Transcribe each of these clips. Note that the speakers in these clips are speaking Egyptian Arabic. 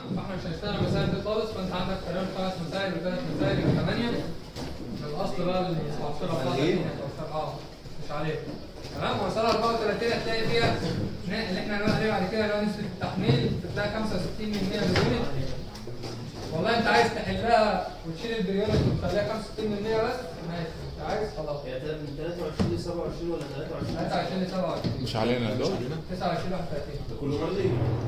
تمام فاحنا مش هنشتغل المسائل دي خالص فانت عندك تقريبا خمس مسائل وثلاث مسائل يبقى ثمانيه من الاصل بقى ال 17 34 اه مش عليه تمام ومساله 34 هتلاقي فيها اللي احنا هنقول عليه بعد كده اللي هو نسبه التحميل بتلاقي 65 من 100 باليونت والله انت عايز تحلها وتشيل البريونت وتخليها 65 من 100 بس ماشي انت عايز خلاص هي تل- من 23 ل 27 ولا 23 23 ل 27 مش علينا دول 29 ل 31 ده كله مرضي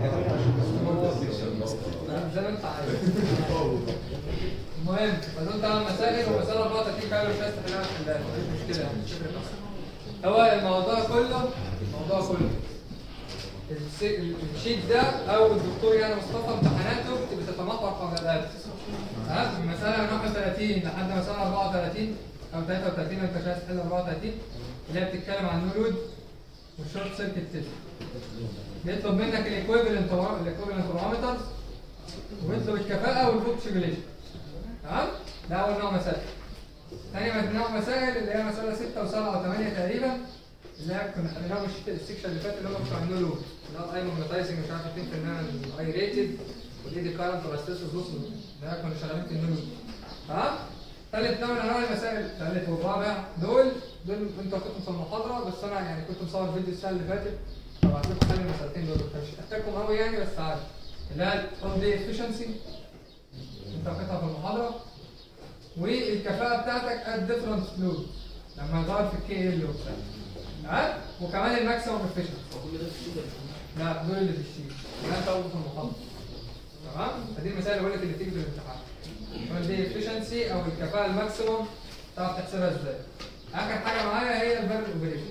زي ما انت عايز المهم فدول ثمان مسائل ومسألة 34 كانوا مش عايز تحلها في الآخر مش مشكلة يعني مش فكرة أصلا. هو الموضوع كله الموضوع كله الس- الشيت ده او الدكتور يعني مصطفى امتحاناته بتتمحور قبل الآن ها من مسألة من 31 لحد مسألة 34 او 33 لو انت مش عايز تحل 34 اللي هي بتتكلم عن نولود والشورت سيركت تيست بيطلب منك الايكويفالنت الايكويفالنت بارامترز ويطلب الكفاءة والفوكس ريجوليشن تمام؟ ده أول نوع مسائل. ثاني نوع مسائل اللي هي مسألة 6 و7 و8 تقريبا اللي هي كنا حليناها في السكشن اللي فات اللي هم بتوع النولو اللي هو الاي ماجنتايزنج مش عارف 2% الاي ريتد والايدي كارنت والاستيسوس نص اللي هي كنا شغالين في النولو تمام؟ ثالث نوع من انواع المسائل الثالث والرابع دول دول انتوا كنتوا في المحاضرة بس انا يعني كنت مصور فيديو السنة اللي فاتت فبعت لكم حل المسألتين دول مش محتاجكم قوي يعني بس عادي اللي هي الاون دي افشنسي انت واخدها في المحاضره والكفاءه بتاعتك ات ديفرنت فلود لما تغير في الكي ال وبتاع تمام وكمان الماكسيمم افشنسي كل ده في الشيء ده لا دول اللي في الشيت ده انت واخده في المحاضره تمام فدي المسائل اللي بقول لك اللي بتيجي في الامتحان اون دي افشنسي او الكفاءه الماكسيمم تعرف تحسبها ازاي اخر حاجه معايا هي الفيرب اوبريشن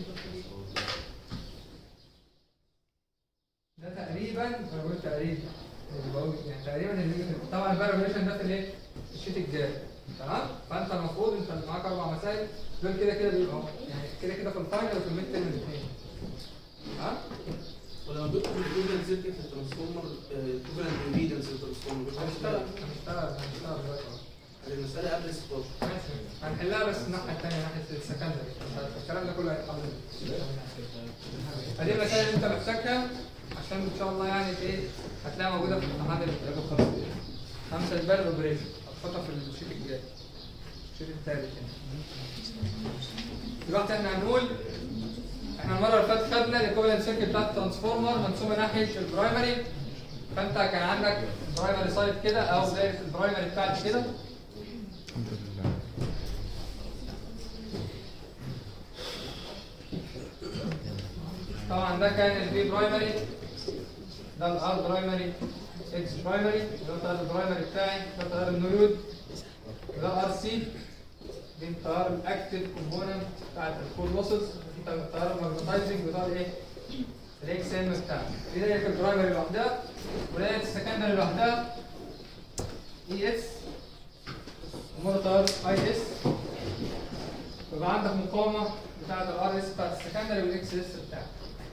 ده تقريبا انا بقول تقريبا يعني بقول يعني تقريبا اللي بيجي في- طبعا الفاريبيشن ده في الايه؟ في الشيت الجاي تمام؟ فانت المفروض انت اللي معاك اربع مسائل دول كده كده بيبقوا يعني كده كده في الفاينل وفي الميد ترم الاثنين تمام؟ ولما بيدخل الكوفلنت سيركت الترانسفورمر الكوفلنت امبيدنس الترانسفورمر هنشتغل هنشتغل هنشتغل دلوقتي أهو. هذه المسألة قبل 16 ماشي هنحلها بس الناحيه الثانيه ناحيه السكندري الكلام ده كله هيتحل فدي المسائل اللي انت محتاجها عشان ان شاء الله يعني ايه هتلاقيها موجوده في الامتحان اللي خمسه البال اوبريشن هتحطها في الشيت الجاي الشيت الثالث يعني دلوقتي احنا هنقول احنا المره اللي فاتت خدنا الايكوفالنت سيركت بتاعت الترانسفورمر منسوبه ناحيه البرايمري فانت كان عندك برايمري سايد كده او دايره البرايمري بتاعتي كده الحمد لله طبعا ده كان البي برايمري ده الار برايمري اكس برايمري وده التيار البرايمري بتاعي ده تيار النيود وده ار سي دي التيار الاكتف كومبوننت بتاعت الكور لوسز ده التيار الماجنتايزنج وده الايه؟ الاكس ام بتاعتي دي دايره البرايمري لوحدها ودايره السكندري لوحدها اي اس ومره تيار اي اس يبقى عندك مقاومه بتاعت الار اس بتاعت السكندري والاكس اس بتاعك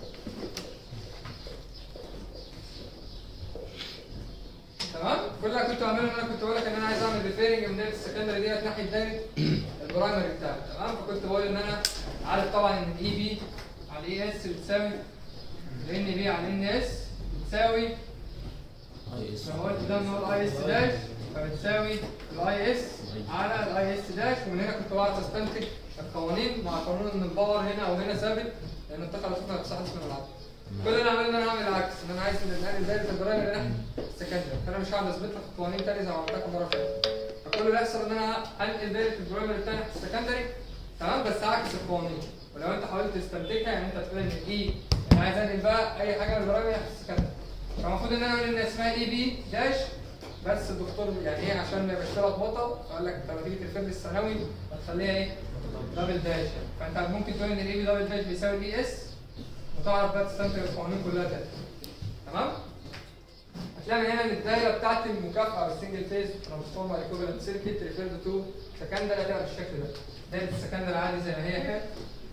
تمام كل اللي كنت بعمله ان انا كنت بقول لك ان انا عايز اعمل ريفيرنج من دايره السكندري ديت ناحيه دايره البرايمري بتاعي تمام فكنت بقول ان انا عارف طبعا ان الاي بي على الاي اس بتساوي الان بي على الان اس بتساوي لو قلت ده ان هو الاي اس داش فبتساوي الاي اس على الاي اس داش ومن هنا كنت بعرف استنتج القوانين مع قانون ان الباور هنا او هنا ثابت لان الطاقه على فكره بتساعد في العرض كل اللي انا عامله ان انا هعمل العكس ان انا عايز ان انقل دايره البرايمري ناحيه السكندري فانا مش هقعد اثبت لك القوانين تاني زي ما عملتها المره اللي فاتت فكل اللي هيحصل ان انا هنقل دايره البرايمري بتاعي ناحيه السكندري تمام بس هعكس القوانين ولو انت حاولت تستنتجها يعني انت تقول ان اي انا عايز انقل بقى اي حاجه من البرايمري ناحيه السكندري فالمفروض ان انا اقول ان اسمها اي بي داش بس الدكتور يعني ايه عشان ما يبقاش فيها لخبطه فقال لك انت لما تيجي ترفد الثانوي هتخليها ايه؟ دبل داش فانت ممكن تقول ان الاي بي دبل داش بيساوي الاي اس وتعرف بقى تستنتج القوانين كلها تاني تمام؟ هتلاقي من هنا ان الدايره بتاعت المكافاه او السنجل فيز ترانسفورمر ايكوفالنت سيركت ريفيرد تو سكندري هتبقى بالشكل ده دايره السكندري عادي زي ما هي كده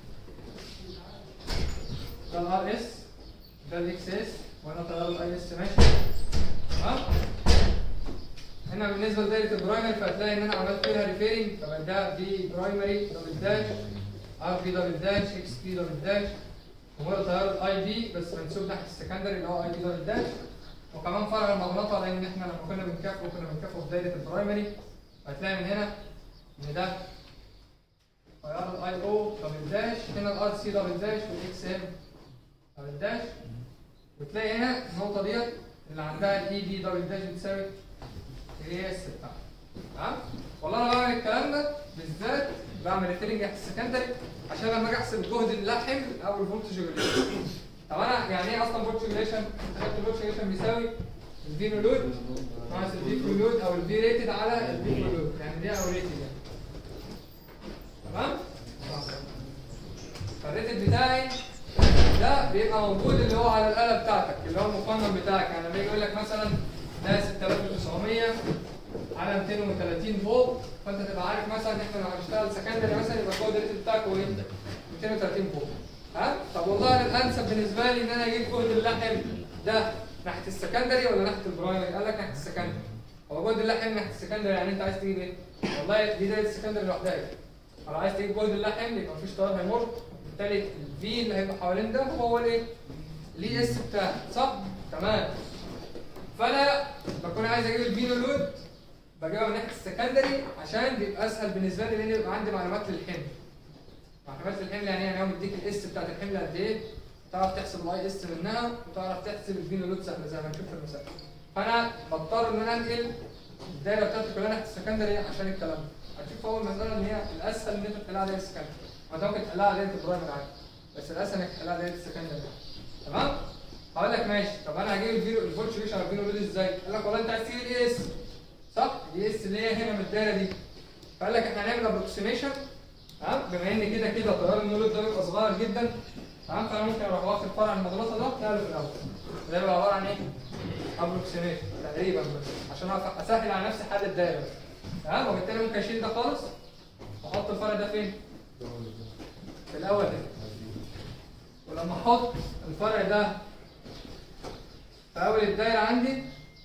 ده الار اس ده الاكس اس وانا تيار الاي اس ماشي تمام هنا بالنسبه لدايره البرايمري فهتلاقي ان انا عملت لها ريفيرنج فبقى ده بي برايمري دبل داش ار بي دبل داش اكس بي دبل داش وهو تيار الاي بي بس منسوب ناحيه السكندري اللي هو اي بي دبل داش وكمان فرع المغناطه لان احنا لما كنا بنكافئه كنا بنكافئه في دايره البرايمري هتلاقي من هنا ان ده هيقرا الاي او دبل داش هنا الار سي دبل داش والاكس ام دبل داش وتلاقي هنا النقطه ديت اللي عندها الاي بي دبل داش بتساوي الاي اس بتاعها تمام والله انا بعمل الكلام ده بالذات بعمل ريفيرنج تحت السكندري عشان لما اجي احسب الجهد اللحم او الفولتج ريجوليشن طب انا يعني ايه اصلا فولتج ريجوليشن؟ خدت الفولتج ريجوليشن بيساوي الفي نو لود ناقص الفي فول لود او الفي ريتد على الفي فول لود يعني دي او ريتد يعني تمام؟ فالريتد بتاعي ده بيبقى موجود اللي هو على الاله بتاعتك اللي هو المقنن بتاعك يعني لما يجي يقول لك مثلا ده 6900 على 230 فولت فانت تبقى عارف مثلا ان احنا لو هنشتغل سكندري مثلا يبقى الجهد الريتد بتاعك هو ايه؟ 230 فولت ها؟ طب والله انا الانسب بالنسبه لي ان انا اجيب جهد اللحم ده ناحيه السكندري ولا ناحيه البرايمري؟ قال لك ناحيه السكندري هو جهد اللحم ناحيه السكندري يعني انت عايز تجيب ايه؟ والله دي دايره السكندري لوحدها ايه؟ لو عايز تجيب جهد اللحم يبقى مفيش تيار هيمر بالتالي الفي اللي هيبقى حوالين ده هو هو الايه؟ الاي اس بتاعي صح؟ تمام فانا بكون عايز اجيب الفينو لود بجيبها من ناحيه السكندري عشان بيبقى اسهل بالنسبه لي لان يبقى عندي معلومات للحمل معلومات للحمل يعني ايه؟ يعني هو مديك الاس بتاعت الحمل قد ايه تعرف تحسب الاي اس منها وتعرف تحسب الفينو لود سهل زي ما هنشوف في المسائل فانا بضطر ان انا انقل الدايره بتاعتي كلها ناحيه السكندري عشان الكلام ده هتشوف اول مساله ان هي الاسهل ان انت تحلها دايره السكندري وانت ممكن تحلها على دايره البرايمري عادي بس الاسهل انك تحلها دايره السكندري تمام هقول لك ماشي طب انا هجيب الفينو الفولتج على الفينو لود ازاي؟ قال لك والله انت عايز تجيب الاي اس صح؟ الاي اس اللي هي هنا من الدايره دي فقال لك احنا هنعمل ابروكسيميشن تمام بما ان كده كده تيار النولود ده بيبقى صغير جدا تمام فانا ممكن اروح واخد فرع المدرسه ده نقله في الاول ده بيبقى عباره عن ايه؟ ابروكسيميشن تقريبا بس عشان أعرف اسهل على نفسي حل الدايره بس تمام وبالتالي ممكن اشيل ده خالص واحط الفرع ده فين؟ في الاول ده ولما احط الفرع ده في اول الدايره عندي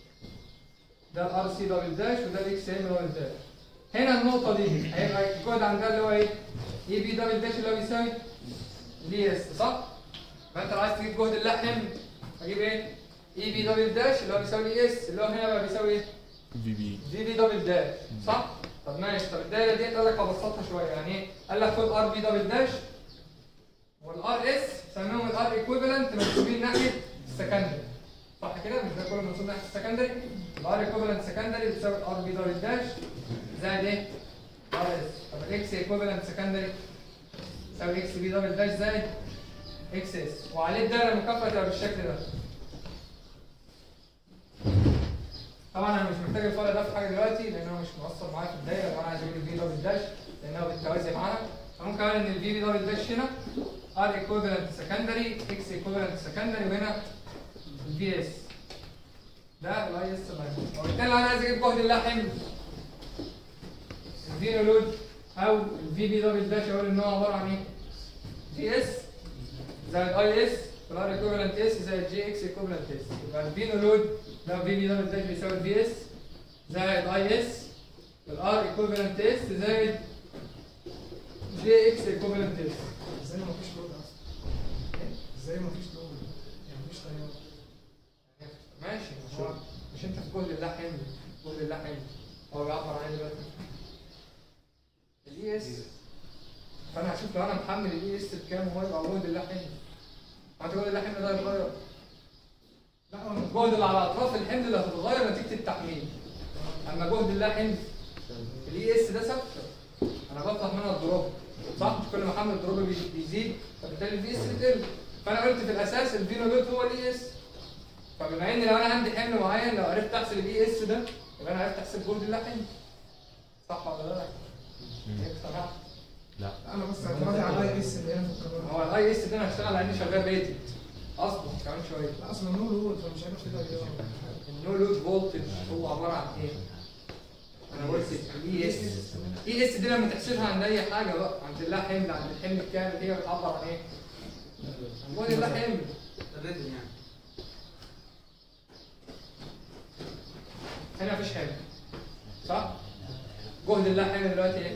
ده الار سي دبل داش وده الاكس ام دبل داش هنا النقطه دي هيبقى الجهد عندها اللي هو ايه؟ اي بي دبل داش اللي هو بيساوي دي اس صح؟ فانت لو عايز تجيب جهد اللحم هجيب ايه؟ اي بي دبل داش اللي هو بيساوي اي اس اللي هو هنا بقى بيساوي ايه؟ في بي دي بي دبل داش صح؟ طب ماشي طب الدايره دي قال لك ابسطها شويه يعني ايه؟ قال لك خد ار بي دبل داش والار اس سميهم الار ايكويفالنت منسوبين ناحيه السكندري صح كده مش ده كله منسوب ناحيه السكندري الار ايكويفالنت سكندري بتساوي الار بي دبل داش زائد ايه؟ ار اس طب الاكس ايكويفالنت سكندري تساوي اكس بي دبل داش زائد اكس اس وعليه الدايره المكافاه تبقى بالشكل ده طبعا انا مش محتاج الفرق ده في حاجه دلوقتي لان هو مش موصل معايا في الدايره وانا عايز اجيب الفي دبل داش لانها بالتوازي معاها فممكن اقول ان الفي دبل داش هنا ار ايكوفالنت سكندري اكس ايكوفالنت سكندري وهنا الفي اس ده الاي اس ماينس وبالتالي لو انا عايز اجيب جهد اللحم الفي لود او الفي بي دبل داش اقول ان هو عباره عن ايه؟ جي اس زائد اي اس الار ايكوفالنت اس زائد جي اكس ايكوفالنت اس يبقى الفي لود ده في بي دبل داش بيساوي الفي اس زائد اي اس الار ايكوفالنت اس زائد جي اكس ايكوفالنت اس ازاي ما فيش لود اصلا؟ ازاي ما فيش لود؟ يعني مفيش تيار ماشي ما هو مش انت في جهد اللحم جهد اللحم هو بيعبر عن ايه دلوقتي؟ الاي اس فانا هشوف لو انا محمل الاي اس بكام وهو يبقى جهد اللحم هو انت جهد اللحم ده هيتغير لا هو الجهد اللي على اطراف الحمل اللي هتتغير نتيجه التحميل اما جهد اللحم الاي اس ده ثابت انا بطلع منها الدروب صح مش كل ما احمل الدروب بي- بيزيد فبالتالي البي اس بتقل فانا قلت في الاساس الفينو لود هو الاي اس فبما ان لو انا عندي حمل معين لو عرفت احسب الاي اس ده يبقى انا عرفت احسب جهد اللحم صح ولا لا؟ إيه اقتنعت؟ انا بس اعتراضي على الاي اس اللي هنا في القاهره هو الاي اس ده انا هشتغل على اني شغال ريتد اصلا كمان شويه لا اصلا نو لود فمش عارف كده تيار النو لود فولتج هو عباره عن ايه؟ انا قلت الاي اس اي اس دي لما تحسبها عند اي حاجه بقى عند اللحم عند الحمل الكامل هي بتعبر عن ايه؟ عن جهد اللحم الريتم يعني هنا مفيش حمل صح؟ جهد اللحم دلوقتي ايه؟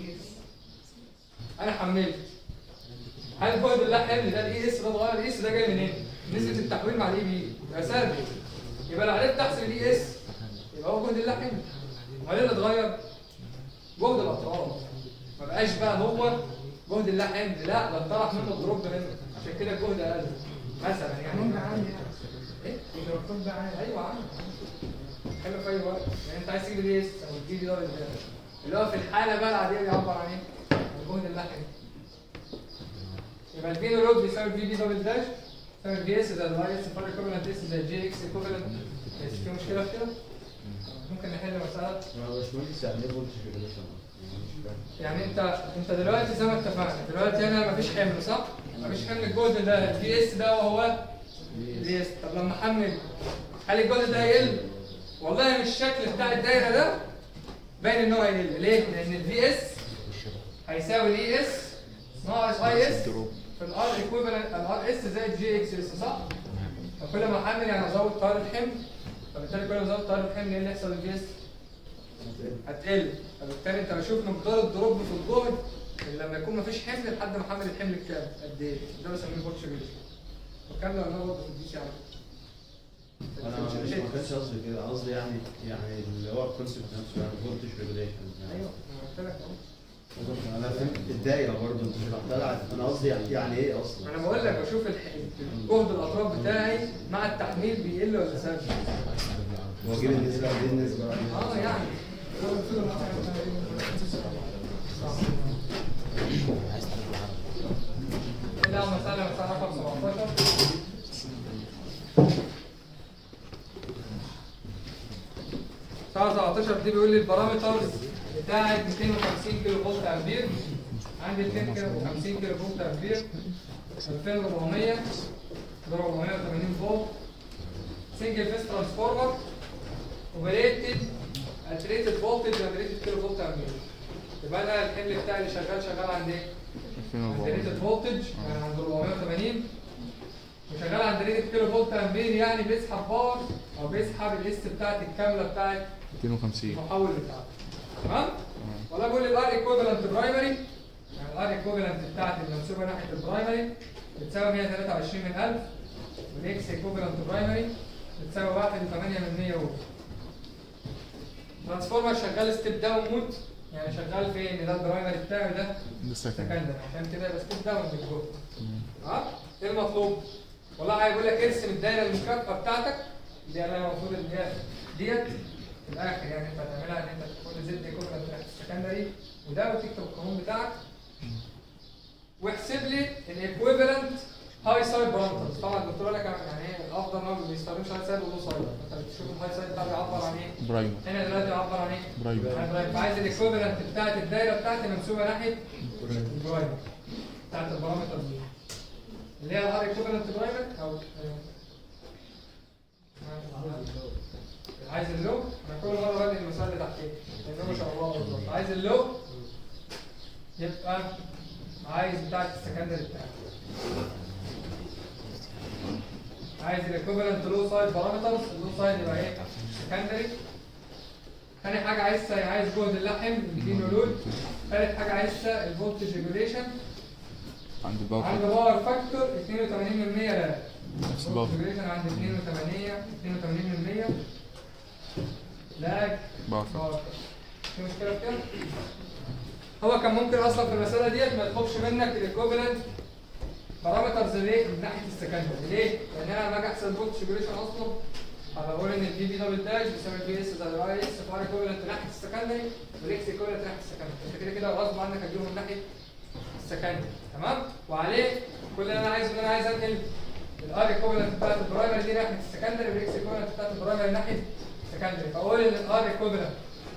انا حملت هل جهد اللحم ده الاي اس ده اتغير الاي اس ده جاي منين؟ نسبه التحويل مع الاي بي يبقى ثابت يبقى لو عرفت احسب الاي اس يبقى هو جهد اللحم امال ايه اللي اتغير؟ جهد الاطراف ما بقاش بقى هو جهد اللحم لا ده اتطرح منه الدروب منه عشان كده الجهد اقل مثلا القانون ده يعني عالي يعني ايه؟ الدكتور ده عالي ايوه عم حلو في اي وقت يعني انت عايز تجيب الاي اس او تجيب ده اللي هو في الحاله بقى العاديه بيعبر عن ايه؟ عن جهد اللحم يبقى الفينو لود بيساوي الفي بي دبل داش يساوي الفي اس زائد الواي اس فار ايكوفالنت اس زائد جي اكس ايكوفالنت بس في مشكله في كده؟ ممكن نحل مساله يا باشمهندس يعني ايه فولتج ريجوليشن؟ مش فاهم. يعني انت انت دلوقتي زي ما اتفقنا دلوقتي انا مفيش حمل صح؟ مفيش حمل الجهد ده الفي اس ده وهو الفي اس طب لما احمل هل الجهد ده هيقل؟ والله من الشكل بتاع الدايره ده باين ان هو هيقل ليه؟ لان الفي اس هيساوي الاي اس ناقص اي اس في الار ايكويفالنت الار اس زائد جي اكس اس صح؟ فكل ما احمل يعني ازود تيار الحمل فبالتالي كل ما ازود تيار الحمل ايه اللي يحصل للفي اس؟ هتقل فبالتالي انت بشوف مقدار الدروب في الجهد اللي لما يكون مفيش حمل لحد ما احمل الحمل الكامل قد ايه؟ ده بسميه فولتج ريشيو والكلام ده قلناه برضه في الدي سي على فكرة. انا مش ما كانش قصدي كده قصدي يعني يعني اللي هو الكونسيبت نفسه يعني فولتج ريجوليشن ايوه انا قلت لك اهو انا فهمت الدايره برضه انت شرحتها لي. انا قصدي يعني يعني ايه اصلا؟ انا بقول لك بشوف الح- جهد الاطراف بتاعي مع التحميل بيقل ولا ثابت هو جيب النسبه دي النسبه اه يعني لا مسألة مسألة رقم 17 ساعة 17 دي بيقول لي البارامترز بتاعت 250 كيلو فولت امبير عندي 250 كيلو فولت امبير 2400 ضرب 480 فولت سنجل فيس ترانسفورمر اوبريتد ات ريتد فولتج اند ريتد كيلو فولت امبير يبقى انا الحمل بتاعي اللي شغال شغال عند ايه؟ عند ريتد فولتج يعني عند 480 وشغال عند ريتد كيلو فولت امبير يعني بيسحب باور او بيسحب الاس بتاعت الكامله بتاعت 250 المحول بتاعته تمام؟ ولا بقول الار ايكوفالنت برايمري يعني الار ايكوفالنت بتاعت المنسوبه ناحيه البرايمري بتساوي 123 من 1000 والاكس ايكوفالنت برايمري بتساوي 1.8 من 100 اوم ترانسفورمر شغال ستيب داون مود يعني شغال فين ده البرايمري بتاعي ده ده سكند سكندري عشان كده يبقى ستيب داون بالجهد ها ايه المطلوب؟ والله هيقول لك ارسم الدايره المكافئه بتاعتك اللي انا المفروض ان هي ديت في الاخر يعني انت هتعملها ان انت تقول زد ايكوفالنت السكندري وده وتكتب القانون بتاعك واحسب لي الايكويفالنت هاي سايد بارامترز طبعا الدكتور قال لك يعني ايه الافضل ان هو ما بيستخدمش هاي سايد ولو سايد فانت بتشوف الهاي سايد ده بيعبر عن ايه؟ برايمر هنا دلوقتي بيعبر عن ايه؟ برايمر انا عايز الايكويفالنت بتاعت الدايره بتاعتي منسوبه ناحيه البرايمر بتاعت البارامتر دي اللي هي الار ايكويفالنت برايمر او آه، عايز اللو انا كل مره بدي المثال اللي تحتيه لانه ما شاء الله بالظبط عايز اللو يبقى عايز بتاعت السكندري بتاعتي عايز الايكوفالنت لو سايد بارامترز اللو سايد يبقى ايه؟ سكندري تاني حاجة عايزها عايز جهد اللحم الفينو لود تالت حاجة عايزها الفولتج ريجوليشن عند الباور عند باور فاكتور 82 من 100 لا نفس الباور ريجوليشن عند 82 82 من 100 لاج باور باور فاكتور. في مشكلة في كده؟ هو كان ممكن اصلا في المسألة ديت ما يطلبش منك الايكوفالنت بارامترز ليه؟ من ناحية السكندري ليه؟ لأن أنا لما أجي أحسب الفولتج ريجوليشن أصلا هبقى بقول ان البي بي دبل داش بيساوي البي اس زائد الاي اس فار ايكوفالنت ناحيه السكندري والاكس ايكوفالنت ناحيه السكندري انت كده كده غصب عنك هتجيبه من ناحيه السكندري تمام وعليه كل اللي انا عايزه ان انا عايز انقل الار ايكوفالنت بتاعت البرايمري دي ناحيه السكندري والاكس ايكوفالنت بتاعت البرايمري ناحيه السكندري فاقول ان الار ايكوفالنت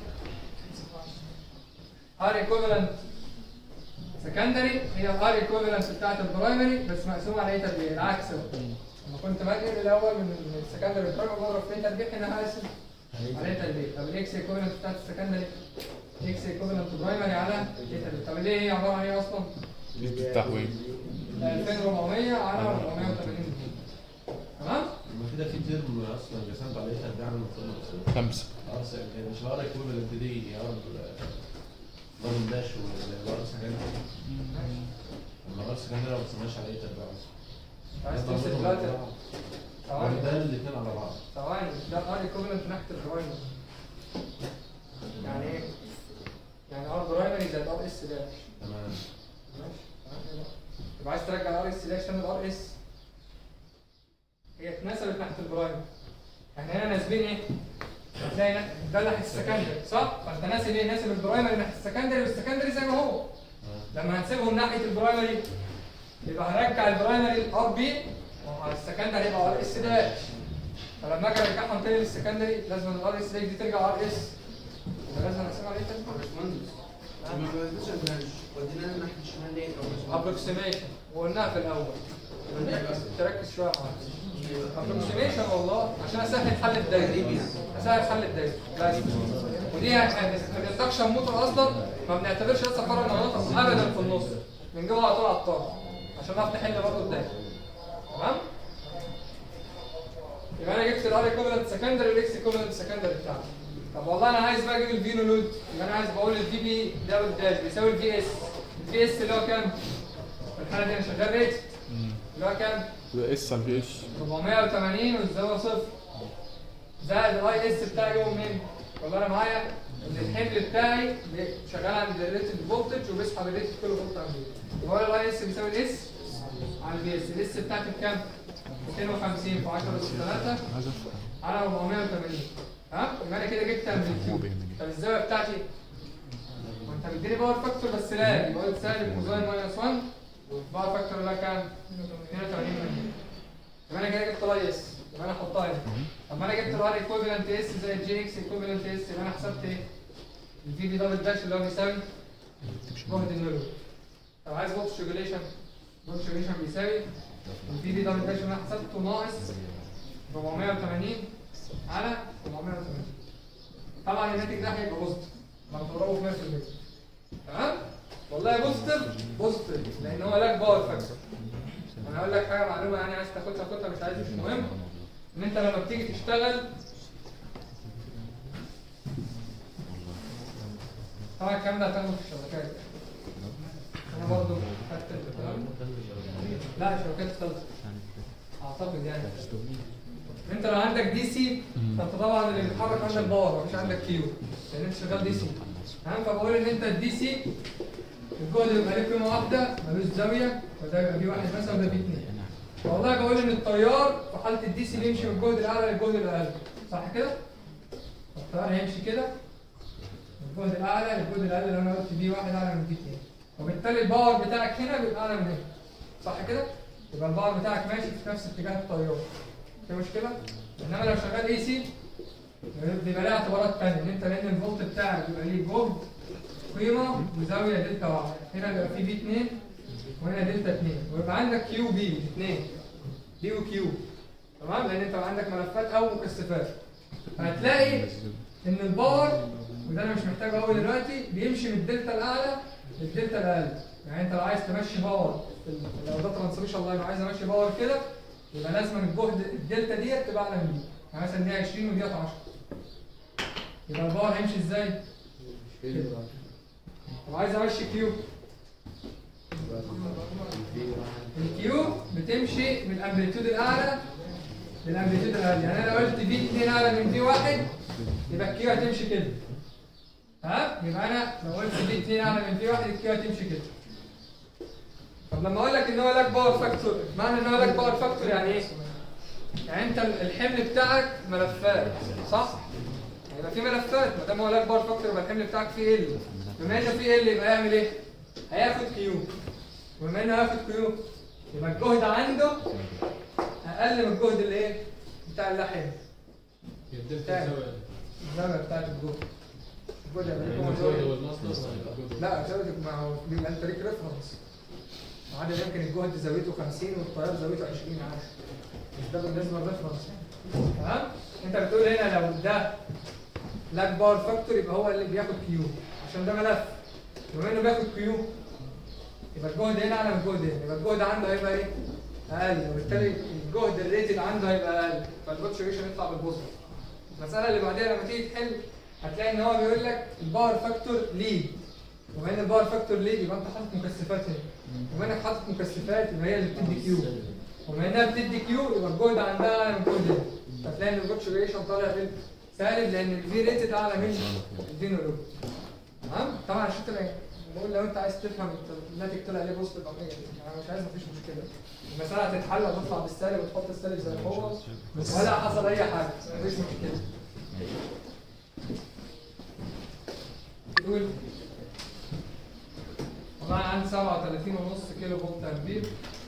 ار ايكوفالنت سكندري هي الار ايكوفالنت بتاعت البرايمري بس مقسومه على ايه تربيع العكس بقى. لما كنت بنقل الاول من السكندري للبرايمري بضرب في تربيع هنا هقسم عليه تربيع طب الاكس ايكوفالنت بتاعت السكندري اكس ايكوفالنت برايمري على ايه تربيع طب ليه هي عباره عن ايه اصلا؟ نسبة التحويل 2400 على 480 تمام؟ ما كده في ترم اصلا قسمت عليه تربيع من المفروض خمسة اه س- كان مش الار ايكويفالنت دي ار ضمن داش والار سكندري لما الار سكندري ما بتسمعش عليه تربيع اصلا عايز تمسك دلوقتي ثواني ده الاثنين على بعض ثواني ده ار ايكوفالنت ناحيه البرايمري يعني ايه؟ يعني ار برايمري زائد ار اس داش تمام ماشي تمام كده. يبقى عايز ترجع الار اس داش عشان الار اس هي اتنسبت ناحيه البرايمري يعني هنا ناسبين ايه؟ هتلاقي نا- ده ناحيه السكندري صح؟ فانت ناسب ايه؟ ناسب البرايمري ناحيه السكندري والسكندري زي ما هو لما هنسيبهم ناحيه البرايمري يبقى هرجع البرايمري الار بي وعلى السكندري هيبقى ار اس داش فلما اجي ارجعهم تاني للسكندري لازم الار اس داش دي ترجع ار اس يبقى لازم اقسمها عليه تاني يا باشمهندس ما بدناش البرانش وديناها ناحيه الشمال ليه او ابروكسيميشن وقلناها في الاول بس تركز شويه معايا ابروكسيميشن والله عشان اسهل حل الدايره اسهل حل الدايره بس ودي الريدكشن موتور اصلا ما بنعتبرش لسه فرع مناطق ابدا في النص بنجيبها على طول على الطرف عشان نعرف نحل برضه الدايره تمام يبقى انا جبت الار ايكوفالنت سكندري والاكس ايكوفالنت سكندري بتاعتي طب والله انا عايز بقى اجيب الفينو لود يبقى انا عايز بقول الفي بي دبل داش بيساوي الفي اس الفي اس اللي هو كام؟ في الحاله دي انا شغال ريت اللي هو كام؟ ده اس على الفي اس 480 والزاويه صفر زائد الاي اس بتاعي جوه منين؟ والله انا معايا ان الحمل بتاعي بي- شغال عند الريتد فولتج وبيسحب الريتد كيلو فولت امبير يبقى هو الاي اس بيساوي الاس على البي اس الاس بتاعتي بكام؟ 250 في 10 اس 3 هذا على 480 ها؟ يبقى انا كده جبت امبليتيود طب الزاويه بتاعتي ما انت مديني باور فاكتور بس لا يبقى قلت سالب كوزاين ماينس 1 باور فاكتور اللي هو كام؟ 82 مليون يبقى انا كده جبت الاي اس يبقى انا احطها هنا طب ما انا جبت الار ايكوفالنت اس زائد جي اكس ايكوفالنت اس يبقى انا حسبت ايه؟ الفي بي دبل داش اللي هو بيساوي جهد النور طب عايز فولت شوجوليشن فولت شوجوليشن بيساوي الفي بي دبل داش اللي انا حسبته ناقص 480 على 480 طبعا الناتج ده هيبقى بوزيتيف لما تضربه في نفس البيت تمام والله بوزيتيف بوزيتيف لان هو لاك باور فاكتور انا هقول لك حاجه معلومه يعني عايز تاخدها خدها مش عايز مش مهم ان انت لما بتيجي تشتغل طبعا الكلام ده هتاخده في الشبكات انا برضه خدت الكلام لا شبكات ثالثه اعتقد يعني انت لو عندك دي سي فانت طبعا اللي بيتحرك عندك باور مفيش عندك كيو لان انت شغال دي سي تمام فبقول ان انت الدي سي الجهد بيبقى ليه قيمه واحده ملوش زاويه فده يبقى بي واحد مثلا وده بي اثنين والله بقول ان التيار في حاله الدي سي بيمشي من الجهد الاعلى للجهد الاقل صح كده؟ التيار هيمشي كده من الجهد الاعلى للجهد الاقل اللي انا قلت بي واحد اعلى من بي اثنين وبالتالي الباور بتاعك هنا بيبقى اعلى من هنا صح كده؟ يبقى الباور بتاعك ماشي في نفس اتجاه التيار في مشكله؟ انما لو شغال اي سي بيبقى لها اعتبارات ثانيه ان انت لان الفولت بتاعك بيبقى ليه جهد قيمه وزاويه دلتا واحد هنا بيبقى في بي 2 وهنا دلتا 2 ويبقى عندك كيو بي 2 بي وكيو تمام لان انت عندك ملفات او مكثفات فهتلاقي ان الباور وده انا مش محتاجه قوي دلوقتي بيمشي من الدلتا الاعلى للدلتا الاقل يعني انت لو عايز تمشي باور لو ده ترانسميشن لاين وعايز امشي باور كده يبقى لازم الجهد الدلتا ديت تبقى اعلى من دي يعني مثلا دي 20 وديت 10 يبقى الباور هيمشي ازاي؟ كده. طب عايز امشي كيو الكيو بتمشي من الامبليتيود الاعلى للامبليتيود الاقل يعني انا قلت في 2 اعلى من في 1 يبقى الكيو هتمشي كده ها يبقى انا لو قلت في 2 اعلى من في 1 الكيو هتمشي كده طب لما اقول لك ان هو لاك باور فاكتور معنى ان هو لاك باور فاكتور يعني ايه؟ يعني انت الحمل بتاعك ملفات صح؟ يبقى في ملفات ما دام هو لاك باور فاكتور يبقى الحمل بتاعك فيه ال بما انه فيه ال يبقى يعمل ايه؟ هياخد كيو وبما انه هياخد كيو يبقى الجهد عنده اقل من الجهد اللي ايه؟ بتاع اللحم بتاعي. الزاويه بتاعت الجهد الجهد يبقى ليه قيمة زاوية. لا زاوية ما هو بيبقى انت ليك ريفرنس عادي يمكن الجهد زاويته 50 والتيار زاويته 20 عادي مش ده بالنسبه للريفرنس يعني تمام انت بتقول هنا لو ده لاك باور فاكتور يبقى هو اللي بياخد كيو عشان ده ملف بما انه بياخد كيو يبقى الجهد هنا اعلى من الجهد هنا يبقى الجهد عنده هيبقى ايه؟ اقل وبالتالي الجهد الريتد عنده هيبقى اقل فالبوتشويشن يطلع بالبوزيتيف المساله اللي بعديها لما تيجي تحل هتلاقي ان هو بيقول لك الباور فاكتور ليد وبما ان الباور فاكتور ليد يبقى انت حاطط مكثفات هنا وبما انك حاطط مكثفات يبقى هي اللي بتدي كيو وبما انها بتدي كيو يبقى الجهد عندها اعلى من كل ده فتلاقي ان الفلكشويشن طالع بالسالب لان الفي ريتد اعلى من الفي نو لود تمام طبعا عشان تبقى بقول لو انت عايز تفهم انت الناتج طلع ليه بوزيتيف او نيجاتيف انا مش عايز مفيش مشكله المساله هتتحل هتطلع بالسالب وتحط السالب زي ما هو ولا حصل اي حاجه مفيش مشكله يقول طبعا عندي 37 ونص كيلو فولت امبير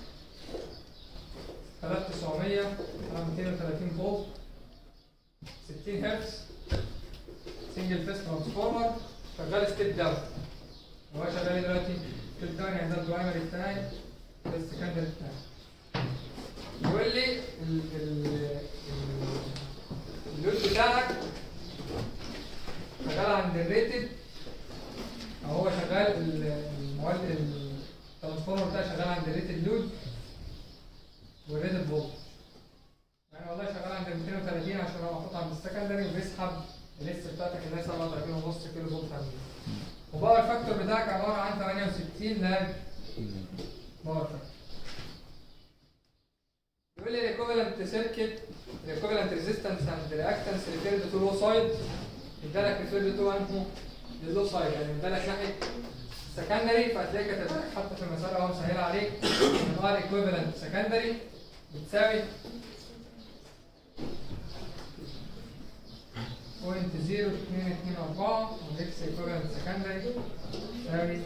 3900 على 230 فولت 60 هرتز سنجل فيس ترانسفورمر شغال ستيب داون هو شغال ايه دلوقتي ستيب داون يعني ده البرايمري بتاعي ده السكندري بتاعي يقول لي ال ال ال- اللود بتاعك شغال عند الريتد او هو شغال ال- المولد الترانسفورمر بتاعي شغال عند الريتد لود والريتد فولت يعني والله شغال عند 230 عشان هو محطوط عند السكندري وبيسحب الليست بتاعتك اللي هي 37 ونص كيلو فولت امبير وباور فاكتور بتاعك عباره عن 68 لاج باور فاكتور يقول لي الايكوفالنت سيركت الايكوفالنت ريزيستنس اند رياكتنس ريفيرد تو لو سايد ادالك ريفيرد تو انه للو سايد يعني ادالك ناحيه سكندري فهتلاقي كاتب لك حتى في المساله هو مسهل عليك ان ار ايكوفالنت سكندري بتساوي 0.0224 والاكس ايكوفالنت سكندري تساوي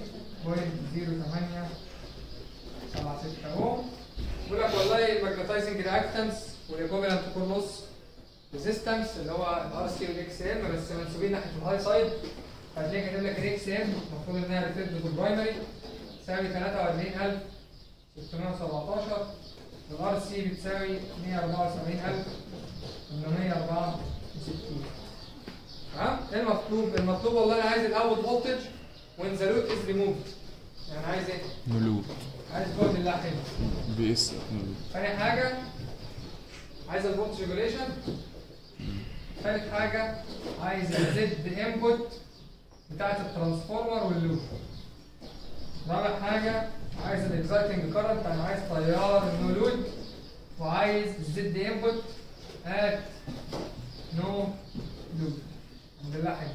0.0876 اهو بيقول لك والله الماجنتايزنج رياكتنس والايكوفالنت كور نص ريزيستنس اللي هو الار سي والاكس ام بس منسوبين ناحيه الهاي سايد فهتلاقي كاتب لك الاكس ام المفروض انها ريفيرد بالبرايمري تساوي 43617 الار سي بتساوي 174864 تمام ايه المطلوب؟ المطلوب والله انا عايز الاول فولتج وين ذا لود از ريموفد يعني عايز ايه؟ نلوب عايز جهد اللاحم بي اس نلوب ثاني حاجة عايز الفولت ريجوليشن ثالث حاجة عايز الزد انبوت بتاعت الترانسفورمر واللوب رابع حاجة عايز الاكزايتنج كارنت انا عايز تيار نو لود وعايز الزد انبوت ات نو لود الحمد لله حاجة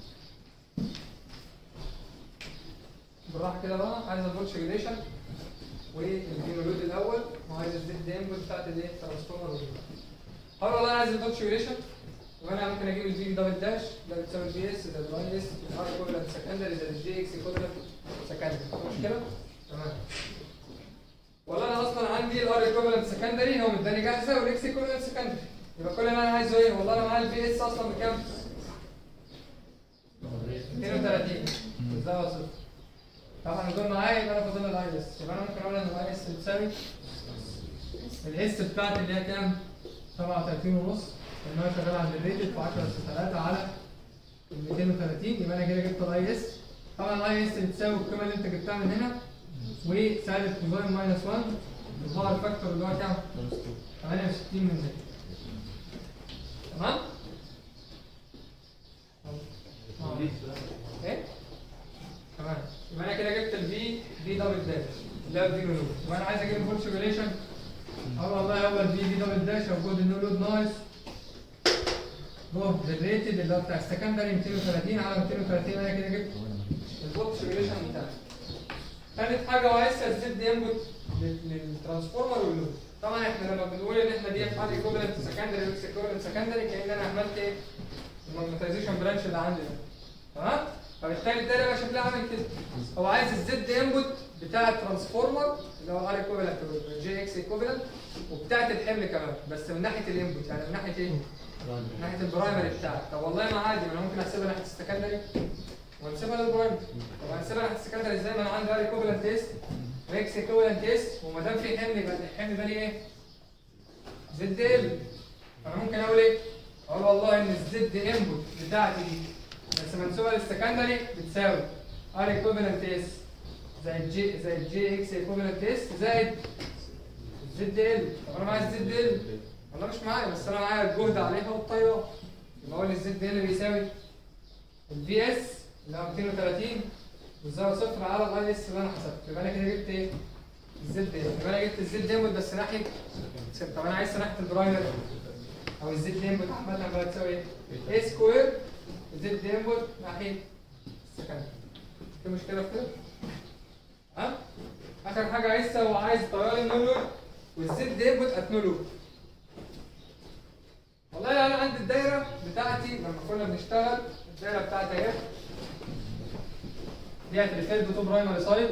بالراحة كده بقى عايز الفولت ريجوليشن والفينولود الاول وعايز الزد انبوت بتاعت الايه الترانسفورمر واللود هقول والله انا عايز الفولت ريجوليشن يبقى انا ممكن اجيب الفي دبل داش ده بتساوي البي اس ده الاي اس الار ايكوفالنت سكندري ده الجي اكس ايكوفالنت سكندري مش كده؟ تمام والله انا اصلا عندي الار ايكوفالنت سكندري هو مداني جاهزه والاكس ايكوفالنت سكندري يبقى كل اللي انا عايزه ايه؟ والله انا معايا البي اس اصلا بكام؟ 32 بالظبط صفر طبعا دول معايا يبقى انا فاضل الاي اس يبقى انا ممكن اقول ان الاي اس بتساوي الاس بتاعتي اللي هي كام؟ 37 ونص لان هو شغال عند الريتد في 10 اس 3 على 230 يبقى انا كده جبت الاي اس طبعا الاي اس بتساوي القيمه اللي انت جبتها من هنا وسالب كوزاين ماينس 1 الباور فاكتور اللي هو كام؟ 68 من زي تمام؟ آه. ايه؟ تمام يبقى انا كده جبت الفي في دبل داش اللي هو الفي نولود يبقى انا عايز اجيب الفولت ريجوليشن اقول والله هو الفي في دبل داش او جهد النو لود ناقص جهد الريتد اللي هو بتاع السكندري 230 على 230 انا كده جبت الفولت ريجوليشن بتاعي ثالث حاجه هو عايز الزد انبوت للترانسفورمر واللود طبعا احنا لما بنقول ان احنا دي افعال ايكوفالنت سكندري واكس ايكوفالنت سكندري كان انا عملت ايه؟ الماجنتايزيشن برانش اللي عندي ده تمام؟ فبالتالي الدايره بقى شكلها عامل كده هو عايز الزد انبوت بتاع الترانسفورمر اللي هو الار ايكوفالنت جي اكس ايكوفالنت وبتاعت الحمل كمان بس من ناحيه الانبوت يعني من ناحيه ايه؟ من ناحيه البرايمري بتاعك طب والله ما عادي ما انا ممكن احسبها ناحيه السكندري ونسيبها للبرايمري طب هنسيبها ناحيه السكندري ازاي ما انا عندي ار ايكوفالنت اس واكس ايكوفالنت اس وما دام في حمل يبقى الحمل ده ليه ايه؟ زد ال فانا ممكن اقول ايه؟ اقول والله ان الزد انبوت بتاعتي دي بس منسوبه للسكندري بتساوي ار ايكوفالنت اس زائد جي زائد جي اكس ايكوفالنت اس زائد الزد ال طب انا معايا الزد ال والله مش معايا بس انا معايا الجهد عليها والتيار يبقى اقول الزد ال بيساوي الفي اس اللي هو 230 والزاويه صفر على الاي اس اللي انا حسبته يبقى انا كده جبت ايه؟ الزد يبقى انا جبت الزد انبوت بس ناحيه طب انا عايز ناحيه البرايمري او الزد انبوت عامه بقى تساوي ايه؟ اي سكوير زد انبوت ناحيه السكندري في مشكله في كده؟ ها؟ اخر حاجه عايزها هو عايز تغير النولود والزد انبوت ات نولود والله انا عندي الدايره بتاعتي لما كنا بنشتغل الدايره بتاعتي اهي ديت ريفيرد تو برايمري سايد